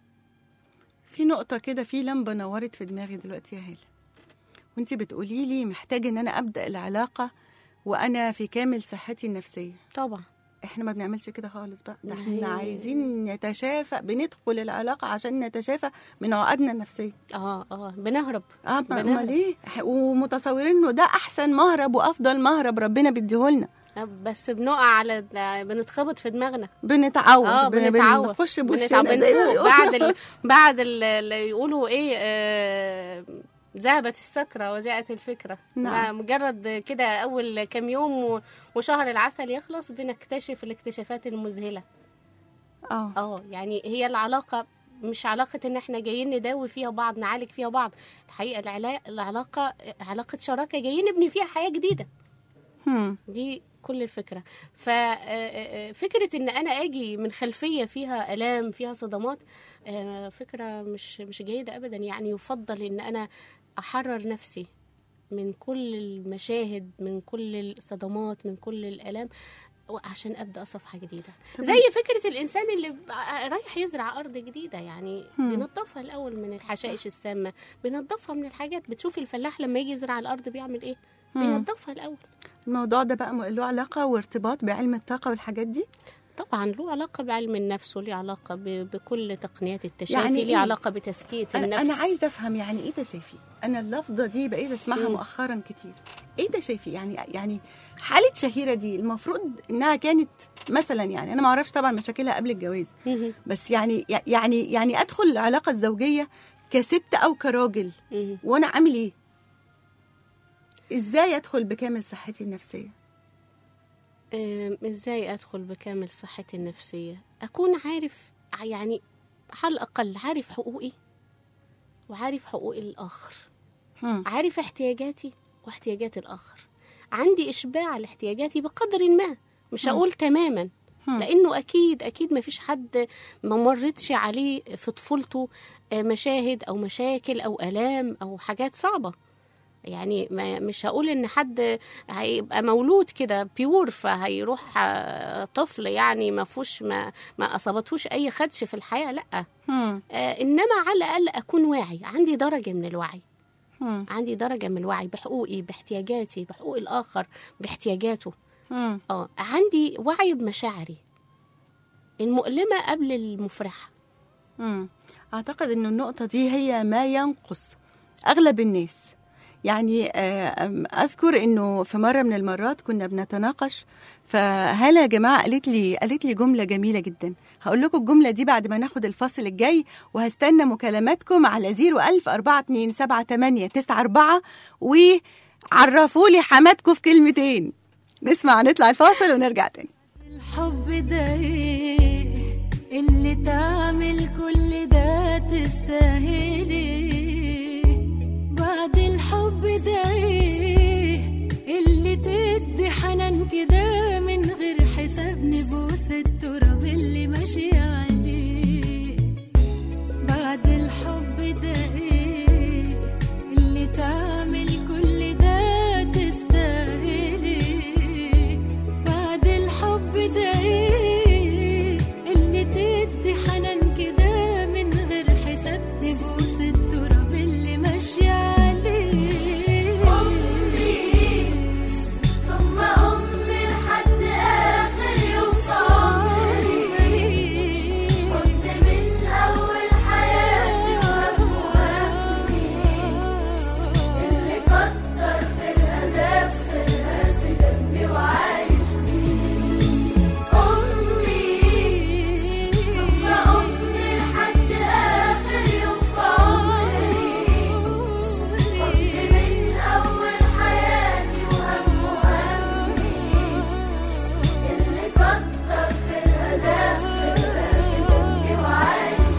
في نقطه كده في لمبه نورت في دماغي دلوقتي يا هاله وانت بتقولي لي محتاجه ان انا ابدا العلاقه وانا في كامل صحتي النفسيه طبعا احنا ما بنعملش كده خالص بقى ده ما احنا هي- عايزين نتشافى بندخل العلاقه عشان نتشافى من عقدنا النفسيه اه اه بنهرب اه ما- بنهرب. امال ايه إح- ومتصورين انه ده احسن مهرب وافضل مهرب ربنا بيديهولنا آه، بس بنقع على بنتخبط في دماغنا بنتعود اه بن- بنتعود بنخش بنتعود بوشنا زي ما بنفوق بيقولوا. بعد ال... بعد ال- اللي يقولوا ايه آه، ذهبت السكرة وجاءت الفكرة نعم. ما مجرد كده أول كام يوم و- وشهر العسل يخلص بنكتشف الاكتشافات المذهلة اه اه يعني هي العلاقة مش علاقة ان احنا جايين نداوي فيها بعض نعالج فيها بعض الحقيقة العلا- العلاقة علاقة شراكة جايين نبني فيها حياة جديدة هم. دي كل الفكرة ففكرة ان انا اجي من خلفية فيها الام فيها صدمات آه، فكرة مش مش جيدة ابدا يعني يفضل ان انا احرر نفسي من كل المشاهد من كل الصدمات من كل الالام عشان ابدا صفحه جديده زي فكره الانسان اللي ب- رايح يزرع ارض جديده يعني هم. بننضفها الاول من الحشائش السامه بننضفها من الحاجات بتشوف الفلاح لما يجي يزرع الارض بيعمل ايه هم. بينضفها الاول الموضوع ده بقى م- له علاقه وارتباط بعلم الطاقه والحاجات دي طبعا له علاقه بعلم النفس وله علاقه ب- بكل تقنيات التشافي يعني ليه إيه؟ علاقه بتزكيه انا النفس انا عايزه افهم يعني ايه تشافي انا اللفظه دي بقيت اسمعها مم. مؤخرا كتير ايه تشافي يعني يعني حاله شهيره دي المفروض انها كانت مثلا يعني انا ما اعرفش طبعا مشاكلها قبل الجواز مهم. بس يعني يعني يعني ادخل العلاقه الزوجيه كست او كراجل مهم. وانا عامل ايه ازاي ادخل بكامل صحتي النفسيه آم، ازاي ادخل بكامل صحتي النفسيه اكون عارف يعني على الاقل عارف حقوقي وعارف حقوق الآخر هم. عارف احتياجاتي واحتياجات الآخر عندي إشباع لاحتياجاتي بقدر ما مش هقول تماما هم. لأنه أكيد أكيد ما فيش حد ما مرتش عليه في طفولته آه، مشاهد أو مشاكل أو آلام أو حاجات صعبة يعني ما مش هقول ان حد هيبقى مولود كده بيور فهيروح آه، طفل يعني ما فيهوش ما, ما اصابتهوش اي خدش في الحياه لا هم. آه، انما على الاقل اكون واعي عندي درجه من الوعي هم. عندي درجه من الوعي بحقوقي باحتياجاتي بحقوق الاخر باحتياجاته هم. اه عندي وعي بمشاعري المؤلمه قبل المفرحه مم. أعتقد إنه النقطة دي هي ما ينقص أغلب الناس يعني آه، أم، أذكر إنه في مرة من المرات كنا بنتناقش فهلا يا جماعة قالت لي قالت لي جملة جميلة جدا هقول لكم الجملة دي بعد ما ناخد الفاصل الجاي وهستنى مكالماتكم على 01000 427 94 وعرفوا لي حماتكم في كلمتين نسمع نطلع الفاصل ونرجع تاني الحب ده ايه اللي تعمل كل ده تستاهلي بعد الحب ده ايه اللي تدي حنان كده من غير حساب نبوس التراب اللي ماشي عليه بعد الحب ده ايه اللي تعمل كل ده تستاهلي بعد الحب ده ايه اللي تدي حنان كده من غير حساب نبوس التراب اللي ماشية عليه أمي ثم أمي لحد آخر يوم في عمري حضن من أول حياتي وهم وهمي اللي كتر خيرها ده بخيرها في دمي وعايش بيه أمي ثم أمي لحد آخر يوم في عمري حضن من أول حياتي وهم وهمي اللي كتر خيرها ده خيرها في دمي وعايش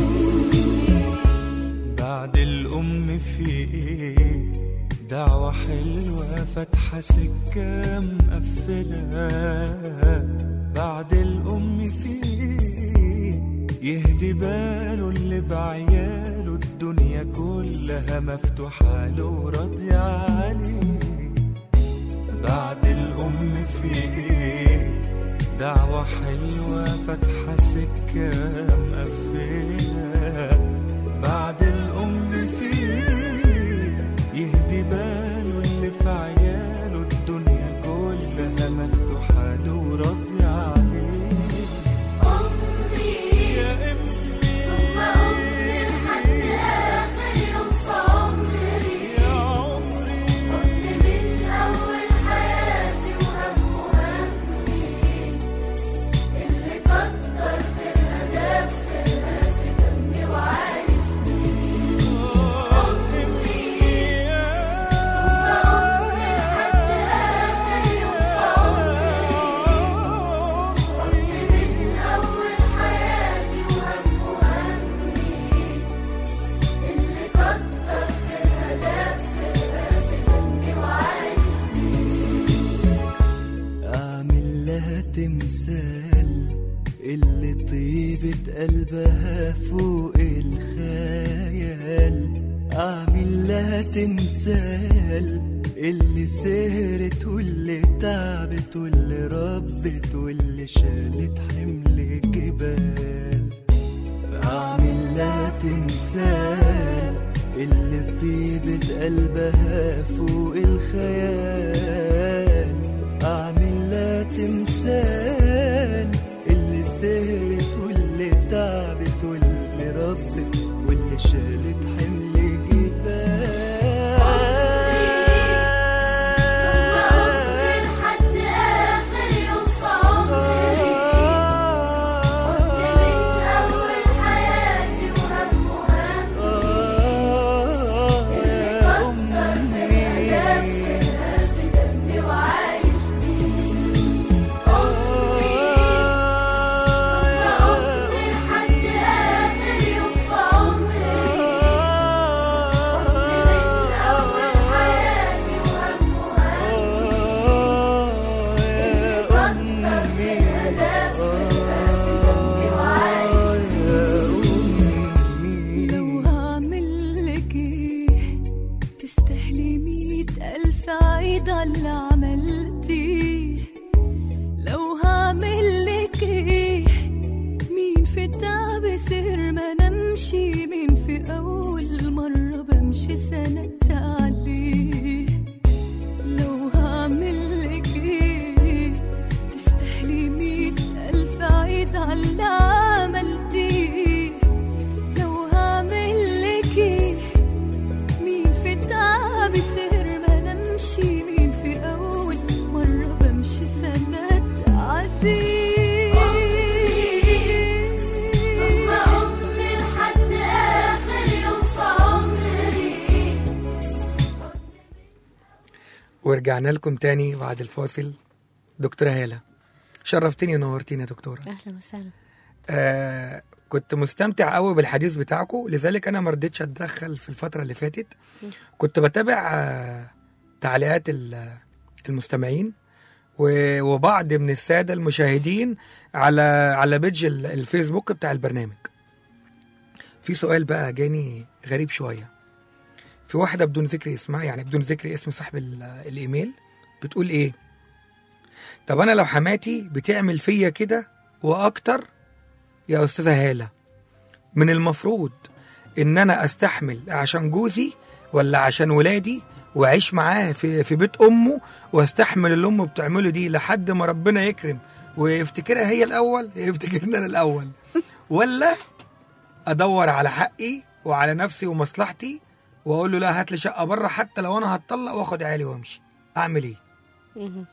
بعد الأم في إيه دعوة حلوة فاتحة سكة مقفلة بعد الأم في إيه يهدي باله اللي بعياله الدنيا كلها مفتوحة له وراضية عليه بعد الأم في إيه دعوة حلوة فاتحة سكة مقفلة بعد الأم في يهدي باله اللي في عياله الدنيا كلها مفتوحة له وراضية عليه أمي يا أمي ثم أمي لحد آخر يوم في عمري يا عمري حضن من أول حياتي وهم وهمي اللي كتر خيرها ده بخيرها في دمي وعايش بيه أمي ثم أمي لحد آخر يوم في عمري حضن من أول حياتي وهم وهمي اللي كتر خيرها ده بخيرها في دمي وعايش أعمل لها تمثال اللي طيبة قلبها فوق الخيال أعمل لها تمثال اللي سهرت واللي تعبت واللي ربت واللي شالت حمل جبال أعمل لها تمثال اللي طيبة قلبها فوق الخيال أعمل لها تمثال اللي سهرت واللي تعبت واللي ربت واللي شالت حمل ثم أمي لحد آخر يوم في عمري حضن من أول حياتي وهم وهمي اللي كتر خيرها ده بخيرها في دمي في التعب سهر ما نمشي مين في أول مرة بمشي سند عليه لو هعملك ايه تستاهلي مية ألف عيد على اللي عملتيه لو هعملك ايه مين في التعب سهر ما نمشي مين في أول مرة بمشي سنة تعدي ثم أمي لحد آخر يوم في عمري ورجعنا لكم تاني بعد الفاصل دكتورة هالة شرفتني ونورتيني يا دكتورة اهلا وسهلا آه كنت مستمتع قوي بالحديث بتاعكم لذلك انا ما رضيتش اتدخل في الفتره اللي فاتت كنت بتابع آه تعليقات ال- المستمعين و- وبعض من الساده المشاهدين على على بيج ال- الفيسبوك بتاع البرنامج في سؤال بقى جاني غريب شويه في واحده بدون ذكر اسمها يعني بدون ذكر اسم صاحب ال- الايميل بتقول ايه طب انا لو حماتي بتعمل فيا كده واكتر يا استاذه هاله من المفروض ان انا استحمل عشان جوزي ولا عشان ولادي واعيش معاه في في بيت امه واستحمل اللي امه بتعمله دي لحد ما ربنا يكرم ويفتكرها هي الاول يفتكرنا انا الاول ولا ادور على حقي وعلى نفسي ومصلحتي واقول له لا هات لي شقه بره حتى لو انا هتطلق واخد عيالي وامشي اعمل ايه مهم.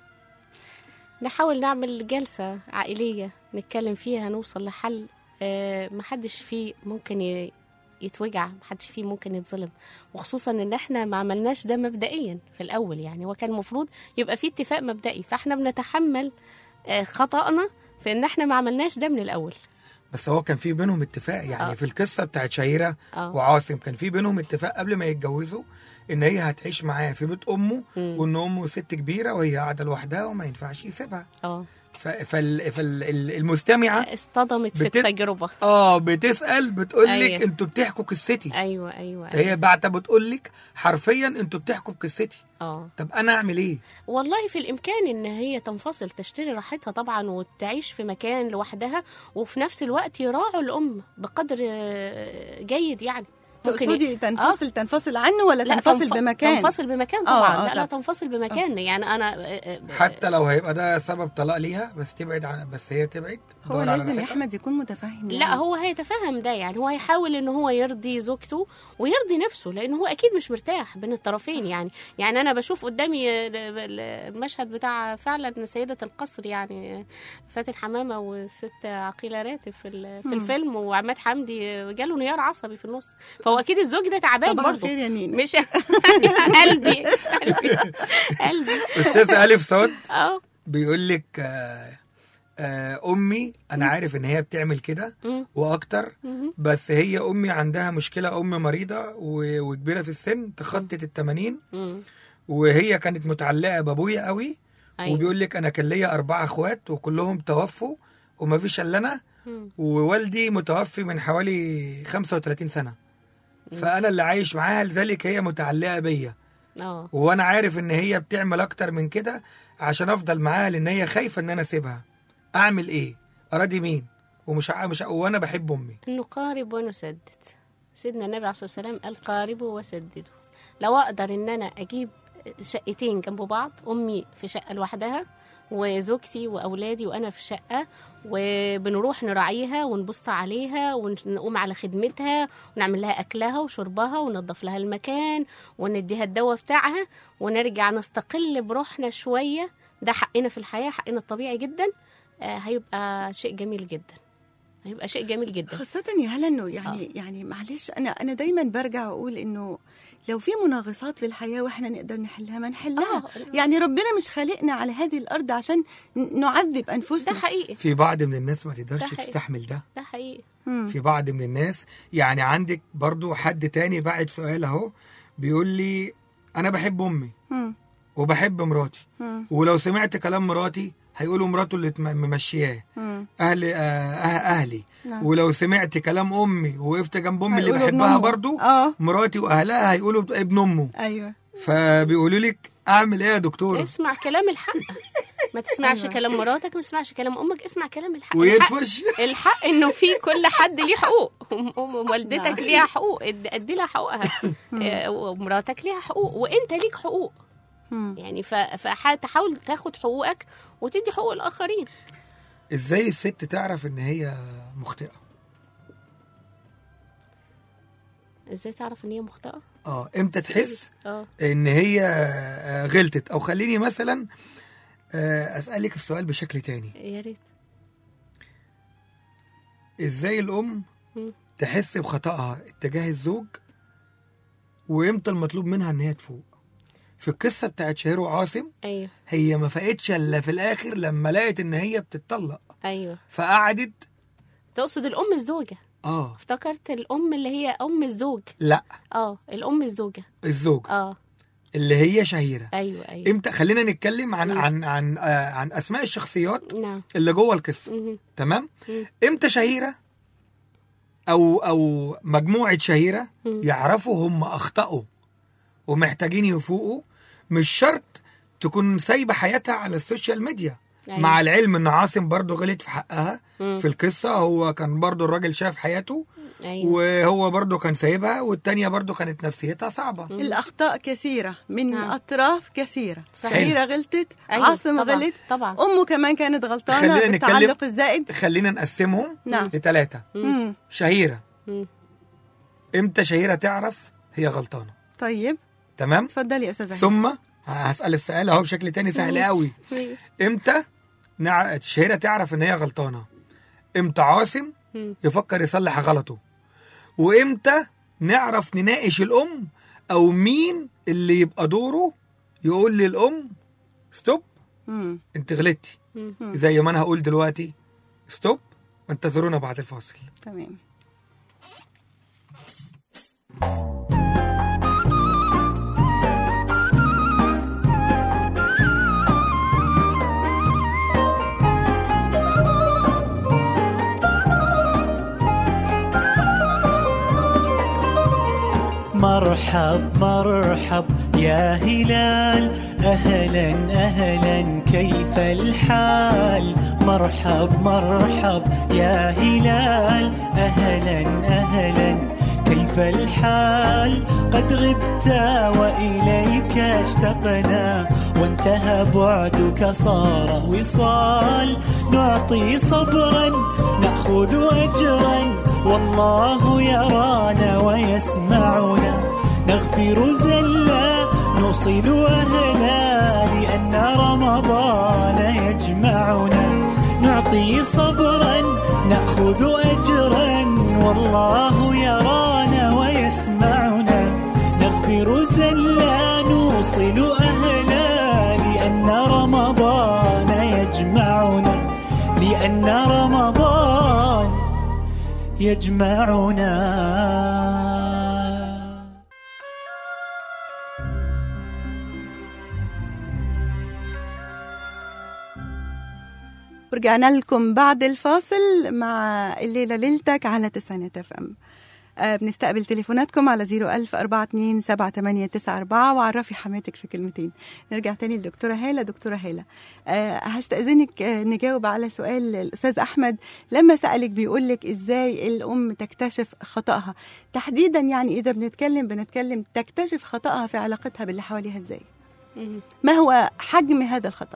نحاول نعمل جلسة عائلية نتكلم فيها نوصل لحل آه، محدش فيه ممكن ي- يتوجع محدش فيه ممكن يتظلم وخصوصا ان احنا ما عملناش ده مبدئيا في الاول يعني هو كان المفروض يبقى فيه اتفاق مبدئي فاحنا بنتحمل آه، خطأنا في ان احنا ما عملناش ده من الاول بس هو كان في بينهم اتفاق يعني آه. في القصه بتاعت شهيره اه وعاصم كان في بينهم اتفاق قبل ما يتجوزوا ان هي هتعيش معاه في بيت امه مم. وان امه ست كبيره وهي قاعده لوحدها وما ينفعش يسيبها اه فالمستمعه اصطدمت في بت- التجربة اه بتسال بتقول لك أيوة. انتوا بتحكوا قصتي ايوه ايوه فهي بعد بتقول لك حرفيا انتوا بتحكوا بقصتي اه طب انا اعمل ايه والله في الامكان ان هي تنفصل تشتري راحتها طبعا وتعيش في مكان لوحدها وفي نفس الوقت يراعوا الام بقدر آه، جيد يعني ممكن ي- تقصدي تنفصل تنفصل عنه ولا لا تنفصل تنف- بمكان تنفصل بمكان آه، طبعا آه، لا لا طب. تنفصل بمكان يعني انا آه، آه، حتى لو هيبقى ده سبب طلاق ليها بس تبعد عن بس هي تبعد هو تدور على لازم يا راحتها. احمد يكون متفهم لا هو هيتفهم ده يعني هو هيحاول ان هو يرضي زوجته ويرضي نفسه لان هو اكيد مش مرتاح بين الطرفين يعني يعني انا بشوف قدامي ال- ال- المشهد بتاع فعلا سيده القصر يعني فاتن حمامه والست عقيله راتب في ال- في مم. الفيلم وعماد حمدي جاله انهيار عصبي في النص فهو اكيد الزوج ده تعبان صباح برضه الخير يا نينا مش قلبي قلبي قلبي استاذ الف صاد اه بيقول لك آه آه امي انا عارف ان هي بتعمل كده مم. واكتر مهم. بس هي امي عندها مشكله ام مريضه و- وكبيره في السن تخطت التمانين مم. وهي كانت متعلقه بابويا قوي أيوة. وبيقول لك انا كان ليا اربعه اخوات وكلهم توفوا وما فيش الا انا مم. ووالدي متوفي من حوالي 35 سنه فانا اللي عايش معاها لذلك هي متعلقه بيا اه وانا عارف ان هي بتعمل اكتر من كده عشان افضل معاها لان هي خايفه ان انا اسيبها اعمل ايه اراضي مين ومش ع... مش ع... وانا بحب امي نقارب ونسدد سيدنا النبي عليه الصلاة والسلام قال قاربوا وسددوا لو أقدر إن أنا أجيب شقتين جنب بعض أمي في شقة لوحدها وزوجتي وأولادي وأنا في شقة وبنروح نراعيها ونبص عليها ونقوم على خدمتها ونعمل لها أكلها وشربها وننظف لها المكان ونديها الدواء بتاعها ونرجع نستقل بروحنا شوية ده حقنا في الحياة حقنا الطبيعي جدا آه، هيبقى شيء جميل جدا هيبقى شيء جميل جدا خاصة يا هلا انه يعني آه. يعني معلش انا انا دايما برجع واقول انه لو في مناغصات في الحياة واحنا نقدر نحلها ما نحلها آه. يعني ربنا مش خالقنا على هذه الارض عشان ن- نعذب ده انفسنا حقيقي في بعض من الناس ما تقدرش ده حقيقي. تستحمل ده ده حقيقي مم. في بعض من الناس يعني عندك برضو حد تاني بعد سؤال اهو بيقول لي انا بحب امي مم. وبحب مراتي مم. ولو سمعت كلام مراتي هيقولوا مراته اللي تم- ممشياه مم. اهل آه أه اهلي نعم. ولو سمعت كلام امي ووقفت جنب امي اللي هيقولوا ابن بحبها أمه. برضو اه مراتي واهلها هيقولوا ابن امه ايوه فبيقولوا لك اعمل ايه يا دكتور اسمع كلام الحق ما تسمعش أيوة. كلام مراتك ما تسمعش كلام امك اسمع كلام الحق الحق, ويدفش الحق انه في كل حد ليه حقوق أم- أم- نعم. والدتك ليها حقوق اد- ادي لها حقوقها آه، ومراتك ليها حقوق وانت ليك حقوق مم. يعني فتحاول تاخد حقوقك وتدي حقوق الاخرين ازاي الست تعرف ان هي مخطئه ازاي تعرف ان هي مخطئه اه امتى تحس اه ان هي آه، غلطت او خليني مثلا آه، اسالك السؤال بشكل تاني يا ريت ازاي الام مم. تحس بخطأها اتجاه الزوج وامتى المطلوب منها ان هي تفوق في القصه بتاعت شهير وعاصم ايوه هي ما فاقتش الا في الاخر لما لقت ان هي بتتطلق ايوه فقعدت تقصد الام الزوجه اه افتكرت الام اللي هي ام الزوج لا اه الام الزوجه الزوج اه اللي هي شهيره ايوه ايوه امتى خلينا نتكلم عن مم. عن عن آه عن اسماء الشخصيات نعم اللي جوه القصه مهم. تمام مم. امتى شهيره او او مجموعه شهيره مم. يعرفوا هم اخطاوا ومحتاجين يفوقوا مش شرط تكون سايبه حياتها على السوشيال ميديا أيوة. مع العلم ان عاصم برضه غلط في حقها مم. في القصه هو كان برضه الراجل شاف حياته ايوه وهو برضه كان سايبها والتانية برضه كانت نفسيتها صعبة الأخطاء كثيرة من نعم. أطراف كثيرة صحيح. شهيرة غلطت أيوة، عاصم طبعاً، غلط طبعا أمه كمان كانت غلطانة خلينا نتكلم- بالتعلق الزائد خلينا نقسمهم نعم. لثلاثة مم. شهيرة مم. امتى شهيرة تعرف هي غلطانة طيب تمام اتفضلي يا أستاذ أحمد. ثم هسأل السؤال اهو بشكل تاني سهل ماشي. قوي ماشي. امتى نع... الشهيرة تعرف ان هي غلطانة امتى عاصم مم. يفكر يصلح غلطه وامتى نعرف نناقش الام او مين اللي يبقى دوره يقول للام ستوب مم. انت غلطتي مم. زي ما انا هقول دلوقتي ستوب وانتظرونا بعد الفاصل تمام مرحب مرحب يا هلال أهلا أهلا كيف الحال مرحب مرحب يا هلال أهلا أهلا كيف الحال قد غبت وإليك اشتقنا وانتهى بعدك صار وصال نعطي صبرا نأخذ أجرا والله يرانا ويسمعنا نغفر زلا نوصل أهلا لأن رمضان يجمعنا نعطي صبرا نأخذ أجرا والله يرانا ويسمعنا نغفر زلا نوصل أهلا لأن رمضان يجمعنا لأن رمضان يجمعنا ورجعنا لكم بعد الفاصل مع الليلة ليلتك على تسعينات اف ام آه بنستقبل تليفوناتكم على 01000 42 7894 وعرفي حماتك في كلمتين نرجع تاني لدكتورة هالة دكتورة هالة آه هستأذنك آه نجاوب على سؤال الأستاذ أحمد لما سألك بيقولك إزاي الأم تكتشف خطأها تحديدا يعني إذا بنتكلم بنتكلم تكتشف خطأها في علاقتها باللي حواليها إزاي مم. ما هو حجم هذا الخطأ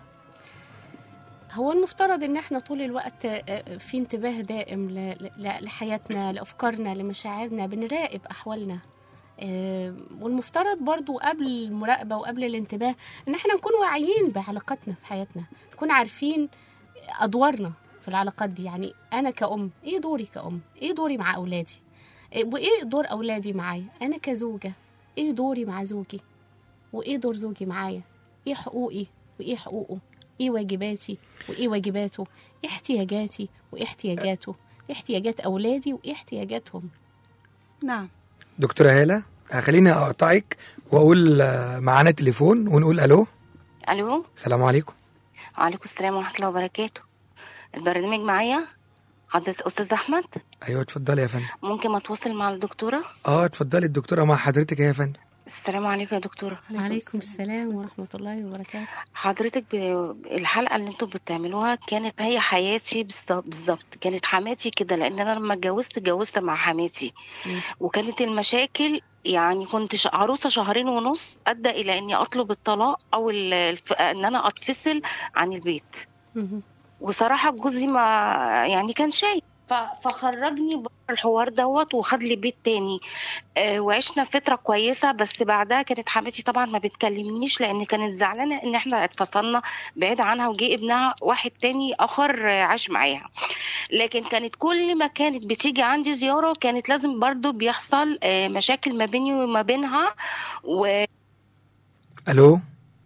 هو المفترض ان احنا طول الوقت آه، في انتباه دائم ل- ل- لحياتنا لافكارنا لمشاعرنا بنراقب احوالنا آه، والمفترض برضو قبل المراقبه وقبل الانتباه ان احنا نكون واعيين بعلاقاتنا في حياتنا نكون عارفين ادوارنا في العلاقات دي يعني انا كأم ايه دوري كأم ايه دوري مع اولادي إيه- وايه دور اولادي معايا انا كزوجه ايه دوري مع زوجي وايه دور زوجي معايا ايه حقوقي وايه حقوقه ايه واجباتي وايه واجباته ايه احتياجاتي وايه احتياجاته ايه احتياجات اولادي وايه احتياجاتهم نعم دكتورة هالة آه، خليني أقطعك وأقول آه، معانا تليفون ونقول ألو الو السلام عليكم وعليكم السلام ورحمه الله وبركاته البرنامج معايا حضرة استاذ احمد أيوة اتفضلي يا فندم ممكن ما اتواصل مع الدكتوره اه اتفضلي الدكتورة مع حضرتك يا فندم السلام عليكم يا دكتورة وعليكم السلام ورحمة الله وبركاته حضرتك ب... الحلقة اللي انتوا بتعملوها كانت هي حياتي بالظ- بالظبط كانت حماتي كده لان انا لما اتجوزت اتجوزت مع حماتي مم. وكانت المشاكل يعني كنت ش- عروسة شهرين ونص ادى الى اني اطلب الطلاق او ال... الف... ان انا اتفصل عن البيت مهم. وصراحة جوزي ما يعني كان شايف ف- فخرجني بره الحوار دوت وخد لي بيت تاني آه، وعشنا فترة كويسة بس بعدها كانت حماتي طبعا ما بتكلمنيش لأن كانت زعلانة إن إحنا اتفصلنا بعيد عنها وجي ابنها واحد تاني آخر آه، عاش معاها لكن كانت كل ما كانت بتيجي عندي زيارة كانت لازم برضو بيحصل آه، مشاكل ما بيني وما بينها و الو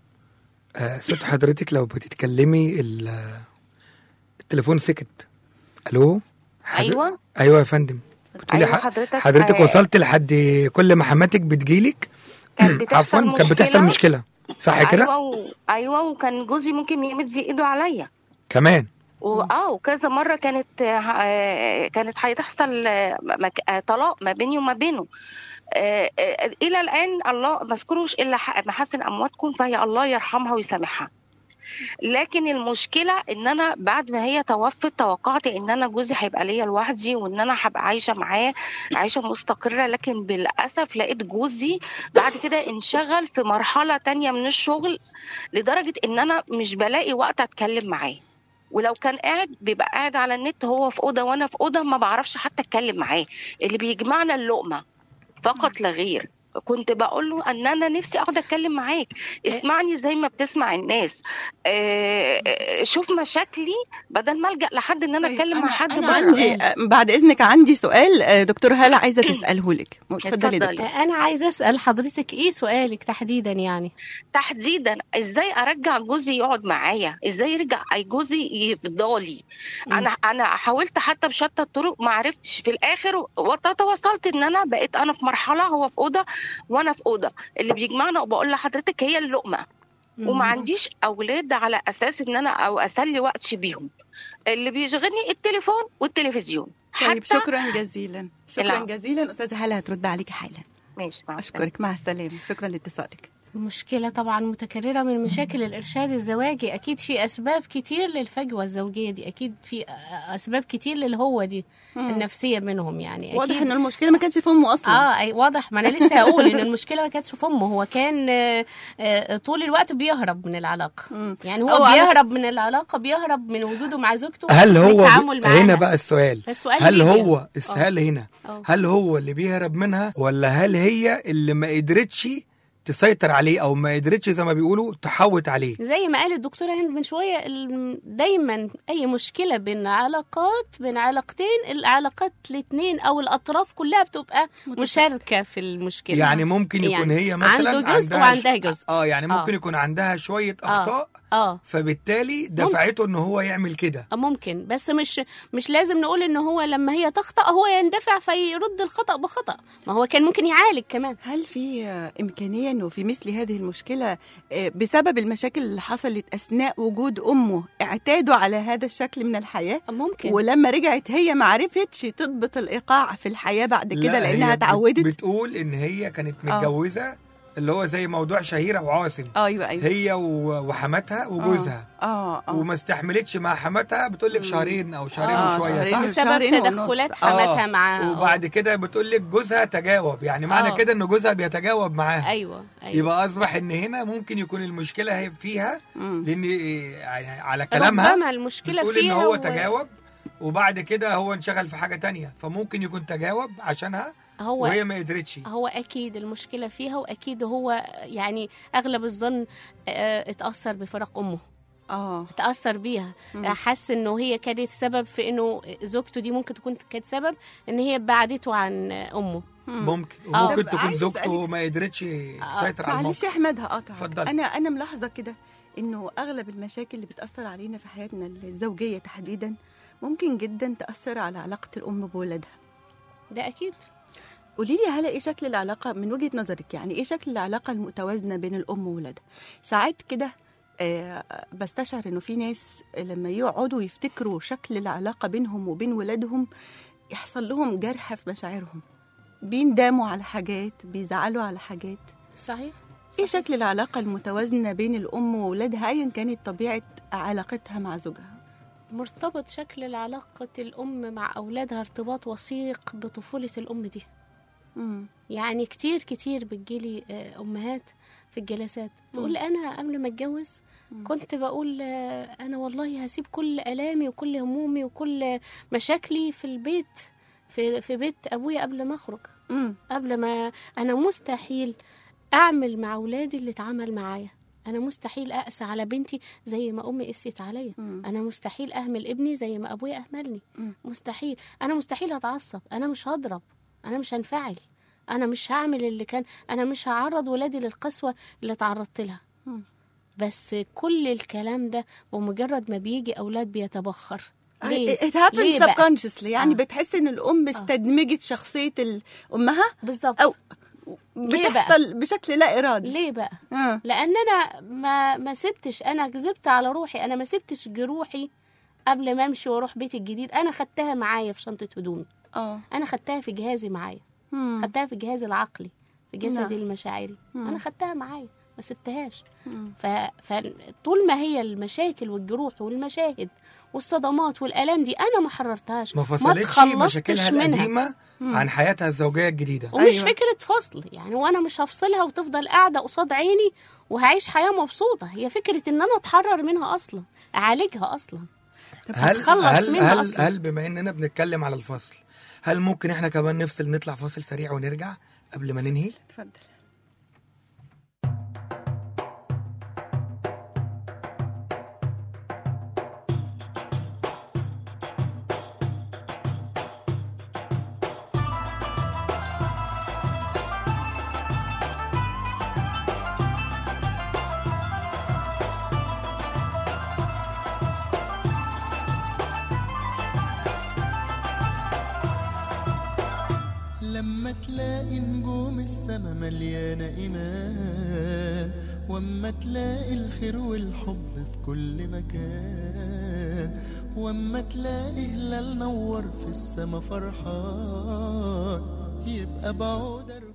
آه صوت حضرتك لو بتتكلمي ال- آه، التليفون سكت الو حضر- أيوة ايوه يا فندم بتقولي أيوة ح- حضرتك حضرتك آه، وصلت لحد كل ما حماتك بتجيلك كانت بتحصل عفوا كانت بتحصل مشكلة. مشكله صح كده أيوة و... أيوة وكان جوزي ممكن يمد إيده عليا كمان واه وكذا مره كانت آه، كانت هتحصل آه، مك- آه، طلاق ما بيني وما بينه آه، آه، الى الان الله ما اذكروش الا ح- محاسن امواتكم فهي الله يرحمها ويسامحها لكن المشكله ان انا بعد ما هي توفت توقعت ان انا جوزي هيبقى ليا لوحدي وان انا هبقى عايشه معاه عايشه مستقره لكن بالاسف لقيت جوزي بعد كده انشغل في مرحله تانية من الشغل لدرجه ان انا مش بلاقي وقت اتكلم معاه ولو كان قاعد بيبقى قاعد على النت هو في اوضه وانا في اوضه ما بعرفش حتى اتكلم معاه اللي بيجمعنا اللقمه فقط لا غير كنت بقول له ان انا نفسي اقعد اتكلم معاك اسمعني زي ما بتسمع الناس آه، آه، شوف مشاكلي بدل ما الجا لحد ان انا طيب، اتكلم مع أنا- حد أنا بره عندي آه، بعد اذنك عندي سؤال آه، دكتور هاله عايزه تساله لك اتفضلي اتفضلي. دكتور أنا عايزة أسأل حضرتك إيه سؤالك تحديدا يعني تحديدا ازاي ارجع جوزي يقعد معايا ازاي يرجع جوزي يفضلي مم. انا انا حاولت حتى بشتى الطرق ما عرفتش في الاخر وتواصلت ان انا بقيت انا في مرحله هو في اوضه وانا في اوضه اللي بيجمعنا وبقول لحضرتك هي اللقمه وما مم. عنديش اولاد على اساس ان انا او اسلي وقتي بيهم اللي بيشغلني التليفون والتلفزيون طيب حتى- شكرا جزيلا شكرا العفو. جزيلا استاذه هاله هترد عليكي حالا ماشي مع السلامة. اشكرك مع السلامه شكرا لاتصالك مشكلة طبعا متكررة من مشاكل الإرشاد الزواجي أكيد في أسباب كتير للفجوة الزوجية دي أكيد في أسباب كتير للهوة دي النفسية منهم يعني واضح أكيد ان المشكله ما كانتش في امه اصلا اه أي واضح ما انا لسه هقول ان المشكله ما كانتش في امه هو كان آه، آه، طول الوقت بيهرب من العلاقه مم. يعني هو هو على- بيهرب من العلاقه بيهرب من وجوده مع زوجته هل هو والتعامل ب... معاها. هنا بقى السؤال فالسؤال هل ليه هو يعني؟ السؤال هنا آه. هل هو اللي بيهرب منها ولا هل هي اللي ما قدرتش تسيطر عليه او ما قدرتش زي ما بيقولوا تحوط عليه زي ما قالت الدكتوره هند من شويه ال- دايما اي مشكله بين علاقات بين علاقتين العلاقات الاثنين او الاطراف كلها بتبقى مشاركه في المشكله يعني ممكن يكون يعني هي مثلا عنده جزء عندها وعندها جزء اه يعني ممكن آه. يكون عندها شويه آه. اخطاء اه فبالتالي دفعته ان هو يعمل كده آه، ممكن بس مش مش لازم نقول ان هو لما هي تخطأ هو يندفع فيرد الخطأ بخطأ ما هو كان ممكن يعالج كمان هل في آه، إمكانية أنه في مثل هذه المشكلة آه، بسبب المشاكل اللي حصلت أثناء وجود أمه اعتادوا على هذا الشكل من الحياة آه، ممكن ولما رجعت هي ما عرفتش تضبط الإيقاع في الحياة بعد لا، كده لأنها هي بت- اتعودت بتقول ان هي كانت آه. متجوزه اللي هو زي موضوع شهيره وعاصم أيوة أيوة هي و- وحماتها وجوزها آه آه وما استحملتش مع حماتها بتقول لك مم. شهرين او شهرين آه، وشويه شهرين صح؟ وش- بسبب شهرين ونص. تدخلات آه. حماتها معاه وبعد كده بتقول لك جوزها تجاوب يعني معنى آه. كده ان جوزها بيتجاوب معاها ايوه ايوه يبقى اصبح ان هنا ممكن يكون المشكله هي فيها مم. لان يعني على كلامها ربما المشكله بتقول ان فيها هو و- تجاوب وبعد كده هو انشغل في حاجه تانية فممكن يكون تجاوب عشانها هو وهي ما قدرتش هو اكيد المشكله فيها واكيد هو يعني اغلب الظن آه، اتاثر بفراق امه آه اتاثر بيها مم. حس انه هي كانت سبب في انه زوجته دي ممكن تكون كانت سبب ان هي بعدته عن امه مم. ممكن آه. وممكن طب تكون عايز زوجته أسألك ما قدرتش تسيطر على معلش الموقف يا احمد هقطعك اتفضلي. انا انا ملاحظه كده انه اغلب المشاكل اللي بتاثر علينا في حياتنا الزوجيه تحديدا ممكن جدا تاثر على علاقه الام بولادها ده اكيد قولي لي هلا ايه شكل العلاقه من وجهه نظرك يعني ايه شكل العلاقه المتوازنه بين الام وولادها ساعات كده آه بستشعر انه في ناس لما يقعدوا يفتكروا شكل العلاقه بينهم وبين ولادهم يحصل لهم جرح في مشاعرهم بيندموا على حاجات بيزعلوا على حاجات صحيح ايه صحيح. شكل العلاقة المتوازنة بين الأم وولادها أيا كانت طبيعة علاقتها مع زوجها مرتبط شكل العلاقة الأم مع أولادها ارتباط وثيق بطفولة الأم دي مم. يعني كتير كتير بتجيلي آه، أمهات في الجلسات تقول أنا قبل ما أتجوز كنت بقول آه، أنا والله هسيب كل آلامي وكل همومي وكل مشاكلي في البيت في, في بيت أبويا قبل ما أخرج مم. قبل ما أنا مستحيل أعمل مع أولادي اللي اتعمل معايا أنا مستحيل أقسى على بنتي زي ما أمي قست عليا مم. أنا مستحيل أهمل ابني زي ما أبويا أهملني مم. مستحيل أنا مستحيل أتعصب أنا مش هضرب أنا مش هنفعل أنا مش هعمل اللي كان أنا مش هعرض ولادي للقسوة اللي تعرضت لها مم. بس كل الكلام ده بمجرد ما بيجي أولاد بيتبخر ليه؟ it happens ليه بقى؟ subconsciously يعني آه. بتحس ان الام استدمجت شخصيه ال- امها بالظبط او ليه بقى؟ بتحصل بشكل لا ارادي ليه بقى؟ آه. لان انا ما ما سبتش انا كذبت على روحي انا ما سبتش جروحي قبل ما امشي واروح بيتي الجديد انا خدتها معايا في شنطه هدومي اه انا خدتها في جهازي معايا مم. خدتها في جهازي العقلي في جسدي نعم. المشاعري مم. انا خدتها معايا ما سبتهاش مم. ف... فطول ما هي المشاكل والجروح والمشاهد والصدمات والالام دي انا ما حررتهاش ما ما فصلتش اتخلصتش مشاكلها منها القديمه عن حياتها الزوجيه الجديده ومش أيوة. فكرة فصل يعني وانا مش هفصلها وتفضل قاعدة قصاد عيني وهعيش حياة مبسوطة هي فكرة ان انا اتحرر منها اصلا اعالجها اصلا هل أتخلص هل منها هل, أصلاً. هل بما اننا بنتكلم على الفصل هل ممكن احنا كمان نفصل نطلع فاصل سريع ونرجع قبل ما ننهي اتفضل لما تلاقي نجوم السما مليانة إيمان واما تلاقي الخير والحب في كل مكان واما تلاقي هلال نور في السما فرحان يبقى بعود أرجوع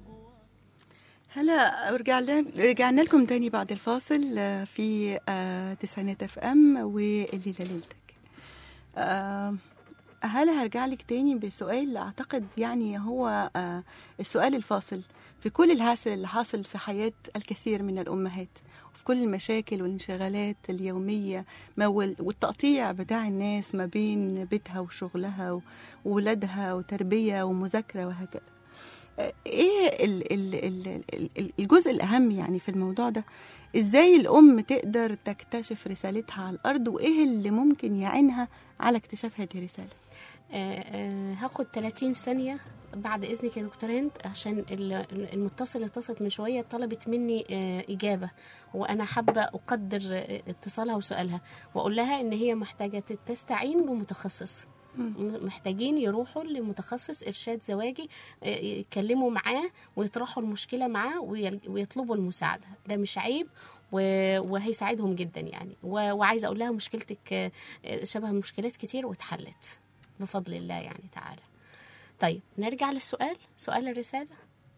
هلا رجعنا رجعنا لكم تاني بعد الفاصل آه، في آه، تسعينات اف ام والليله ليلتك آه، هلا هرجع لك تاني بسؤال اعتقد يعني هو آه، السؤال الفاصل في كل الهاسل اللي حاصل في حياه الكثير من الامهات وفي كل المشاكل والانشغالات اليوميه ما وال- والتقطيع بتاع الناس ما بين بيتها وشغلها وولادها وتربيه ومذاكره وهكذا ايه ال ال ال ال الجزء الاهم يعني في الموضوع ده ازاي الام تقدر تكتشف رسالتها على الارض وايه اللي ممكن يعينها على اكتشاف هذه الرساله آه، آه، هاخد 30 ثانية بعد إذنك يا دكتور هند عشان ال- المتصل اللي اتصلت من شوية طلبت مني آه، إجابة وأنا حابة أقدر آه، اتصالها وسؤالها وأقول لها إن هي محتاجة تستعين بمتخصص م- محتاجين يروحوا لمتخصص إرشاد زواجي آه، يتكلموا معاه ويطرحوا المشكلة معاه ويل- ويطلبوا المساعدة ده مش عيب و- وهيساعدهم جدا يعني و- وعايزة أقول لها مشكلتك آه، آه، شبه مشكلات كتير واتحلت بفضل الله يعني تعالى طيب نرجع للسؤال سؤال الرسالة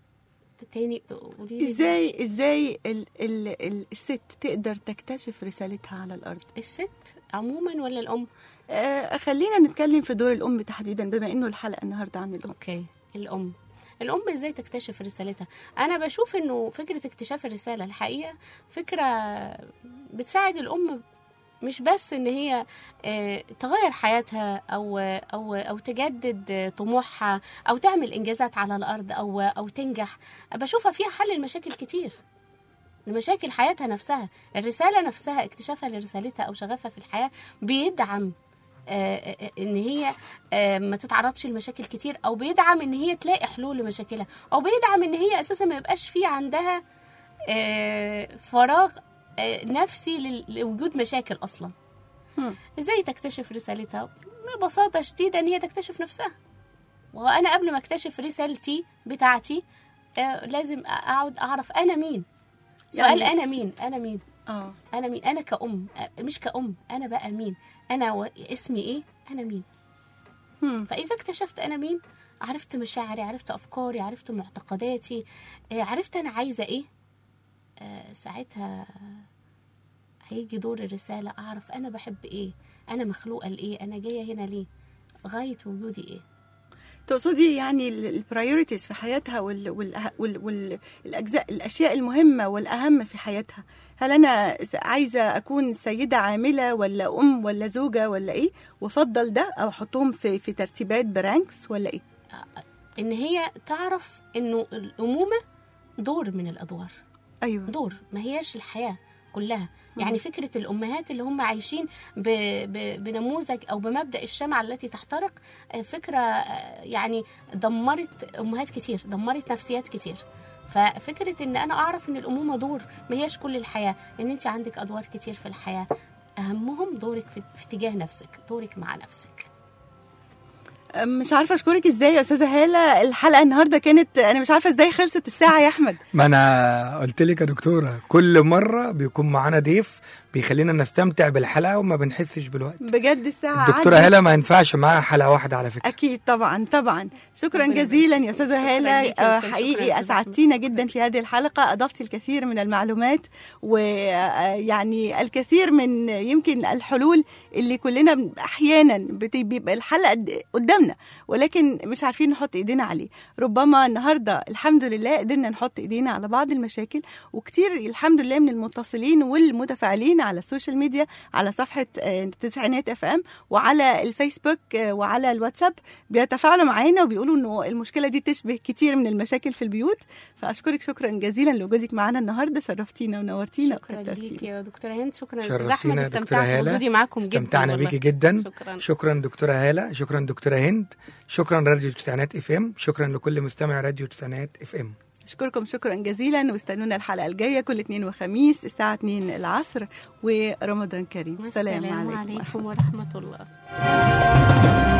تاني قولي لي ازاي ازاي ال ال ال الست تقدر تكتشف رسالتها على الارض الست عموما ولا الأم آه خلينا نتكلم في دور الام تحديدا بما انه الحلقه النهارده عن الام اوكي الأم الأم ازاي تكتشف رسالتها أنا بشوف إنه فكرة اكتشاف الرسالة الحقيقة فكرة بتساعد الأم مش بس ان هي آه، تغير حياتها او او او تجدد آه، طموحها او تعمل انجازات على الارض او او تنجح بشوفها فيها حل المشاكل كتير لمشاكل حياتها نفسها الرسالة نفسها اكتشافها لرسالتها أو شغفها في الحياة بيدعم آه، آه، ان هي آه، ما تتعرضش لمشاكل كتير او بيدعم ان هي تلاقي حلول لمشاكلها او بيدعم ان هي اساسا ما يبقاش في عندها آه، فراغ آه، نفسي لل- لوجود مشاكل اصلا هم. ازاي تكتشف رسالتها ببساطه شديده ان هي تكتشف نفسها وانا قبل ما اكتشف رسالتي بتاعتي آه، لازم اقعد اعرف انا مين سؤال يعني- انا مين انا مين اه انا مين انا كأم أ- مش كأم انا بقى مين انا و... اسمي ايه انا مين هم. فاذا اكتشفت انا مين عرفت مشاعري عرفت افكاري عرفت معتقداتي آه، عرفت انا عايزه ايه آه، ساعتها هيجي دور الرسالة أعرف أنا بحب إيه أنا مخلوقة لإيه أنا جاية هنا ليه غاية وجودي إيه تقصدي يعني البرايورتيز في حياتها وال وال وال وال الأجزاء الأشياء المهمة والأهم في حياتها هل أنا س- عايزة أكون سيدة عاملة ولا أم ولا زوجة ولا إيه وأفضل ده أو أحطهم في في ترتيبات برانكس ولا إيه إن هي تعرف إنه الأمومة دور من الأدوار أيوه دور ما هياش الحياة كلها يعني فكرة الأمهات اللي هم عايشين ب... ب... بنموذج أو بمبدأ الشمعة التي تحترق آه، فكرة آه، يعني دمرت أمهات كتير دمرت نفسيات كتير ففكرة إن أنا أعرف إن الأمومة دور ما هياش كل الحياة إن أنت عندك أدوار كتير في الحياة أهمهم دورك في, في اتجاه نفسك دورك مع نفسك مش عارفة أشكرك إزاي يا أستاذة هالة الحلقة النهاردة كانت أنا مش عارفة إزاي خلصت الساعة يا أحمد ما انا قلت لك يا دكتوره كل مره بيكون معانا ضيف بيخلينا نستمتع بالحلقه وما بنحسش بالوقت بجد الساعة الدكتوره عدت. هاله ما ينفعش معاها حلقه واحده على فكره أكيد طبعا طبعا شكرا ربنا جزيلا يا يبارك فيك. أستاذة شكراً هالة ليك آه، يا دكتور. شكراً حقيقي يا أستاذ أسعدتينا أحمد. جدا في هذه الحلقة أضفتي الكثير من المعلومات ويعني الكثير من يمكن الحلول اللي كلنا بن- أحيانا بت- بيبقى الحل قد- قدامنا ولكن مش عارفين نحط إيدينا عليه ربما النهاردة الحمد لله قدرنا نحط إيدينا على بعض المشاكل وكتير الحمد لله من المتصلين والمتفاعلين على السوشيال ميديا على صفحة آه، تسعينات اف ام وعلى الفيسبوك آه، وعلى الواتساب بيتفاعلوا معانا وبيقولوا انه المشكله دي تشبه كتير من المشاكل في البيوت فاشكرك شكرا جزيلا لوجودك معانا النهارده شرفتينا ونورتينا شكرا ليك وكترتينا يا دكتورة هند شكرا يا أستاذ أحمد شرفتينا يا دكتوره استمتعت هاله بوجودي معاكم جدا استمتعنا والله. بيكي جدا شكرا شكرا دكتوره هاله شكرا دكتوره هند شكرا راديو تسعينات اف ام شكرا لكل مستمع راديو تسعينات اف ام اشكركم شكرا جزيلا واستنونا الحلقه الجايه كل اثنين وخميس الساعه 2 العصر ورمضان كريم السلام عليكم عليكم ورحمة الله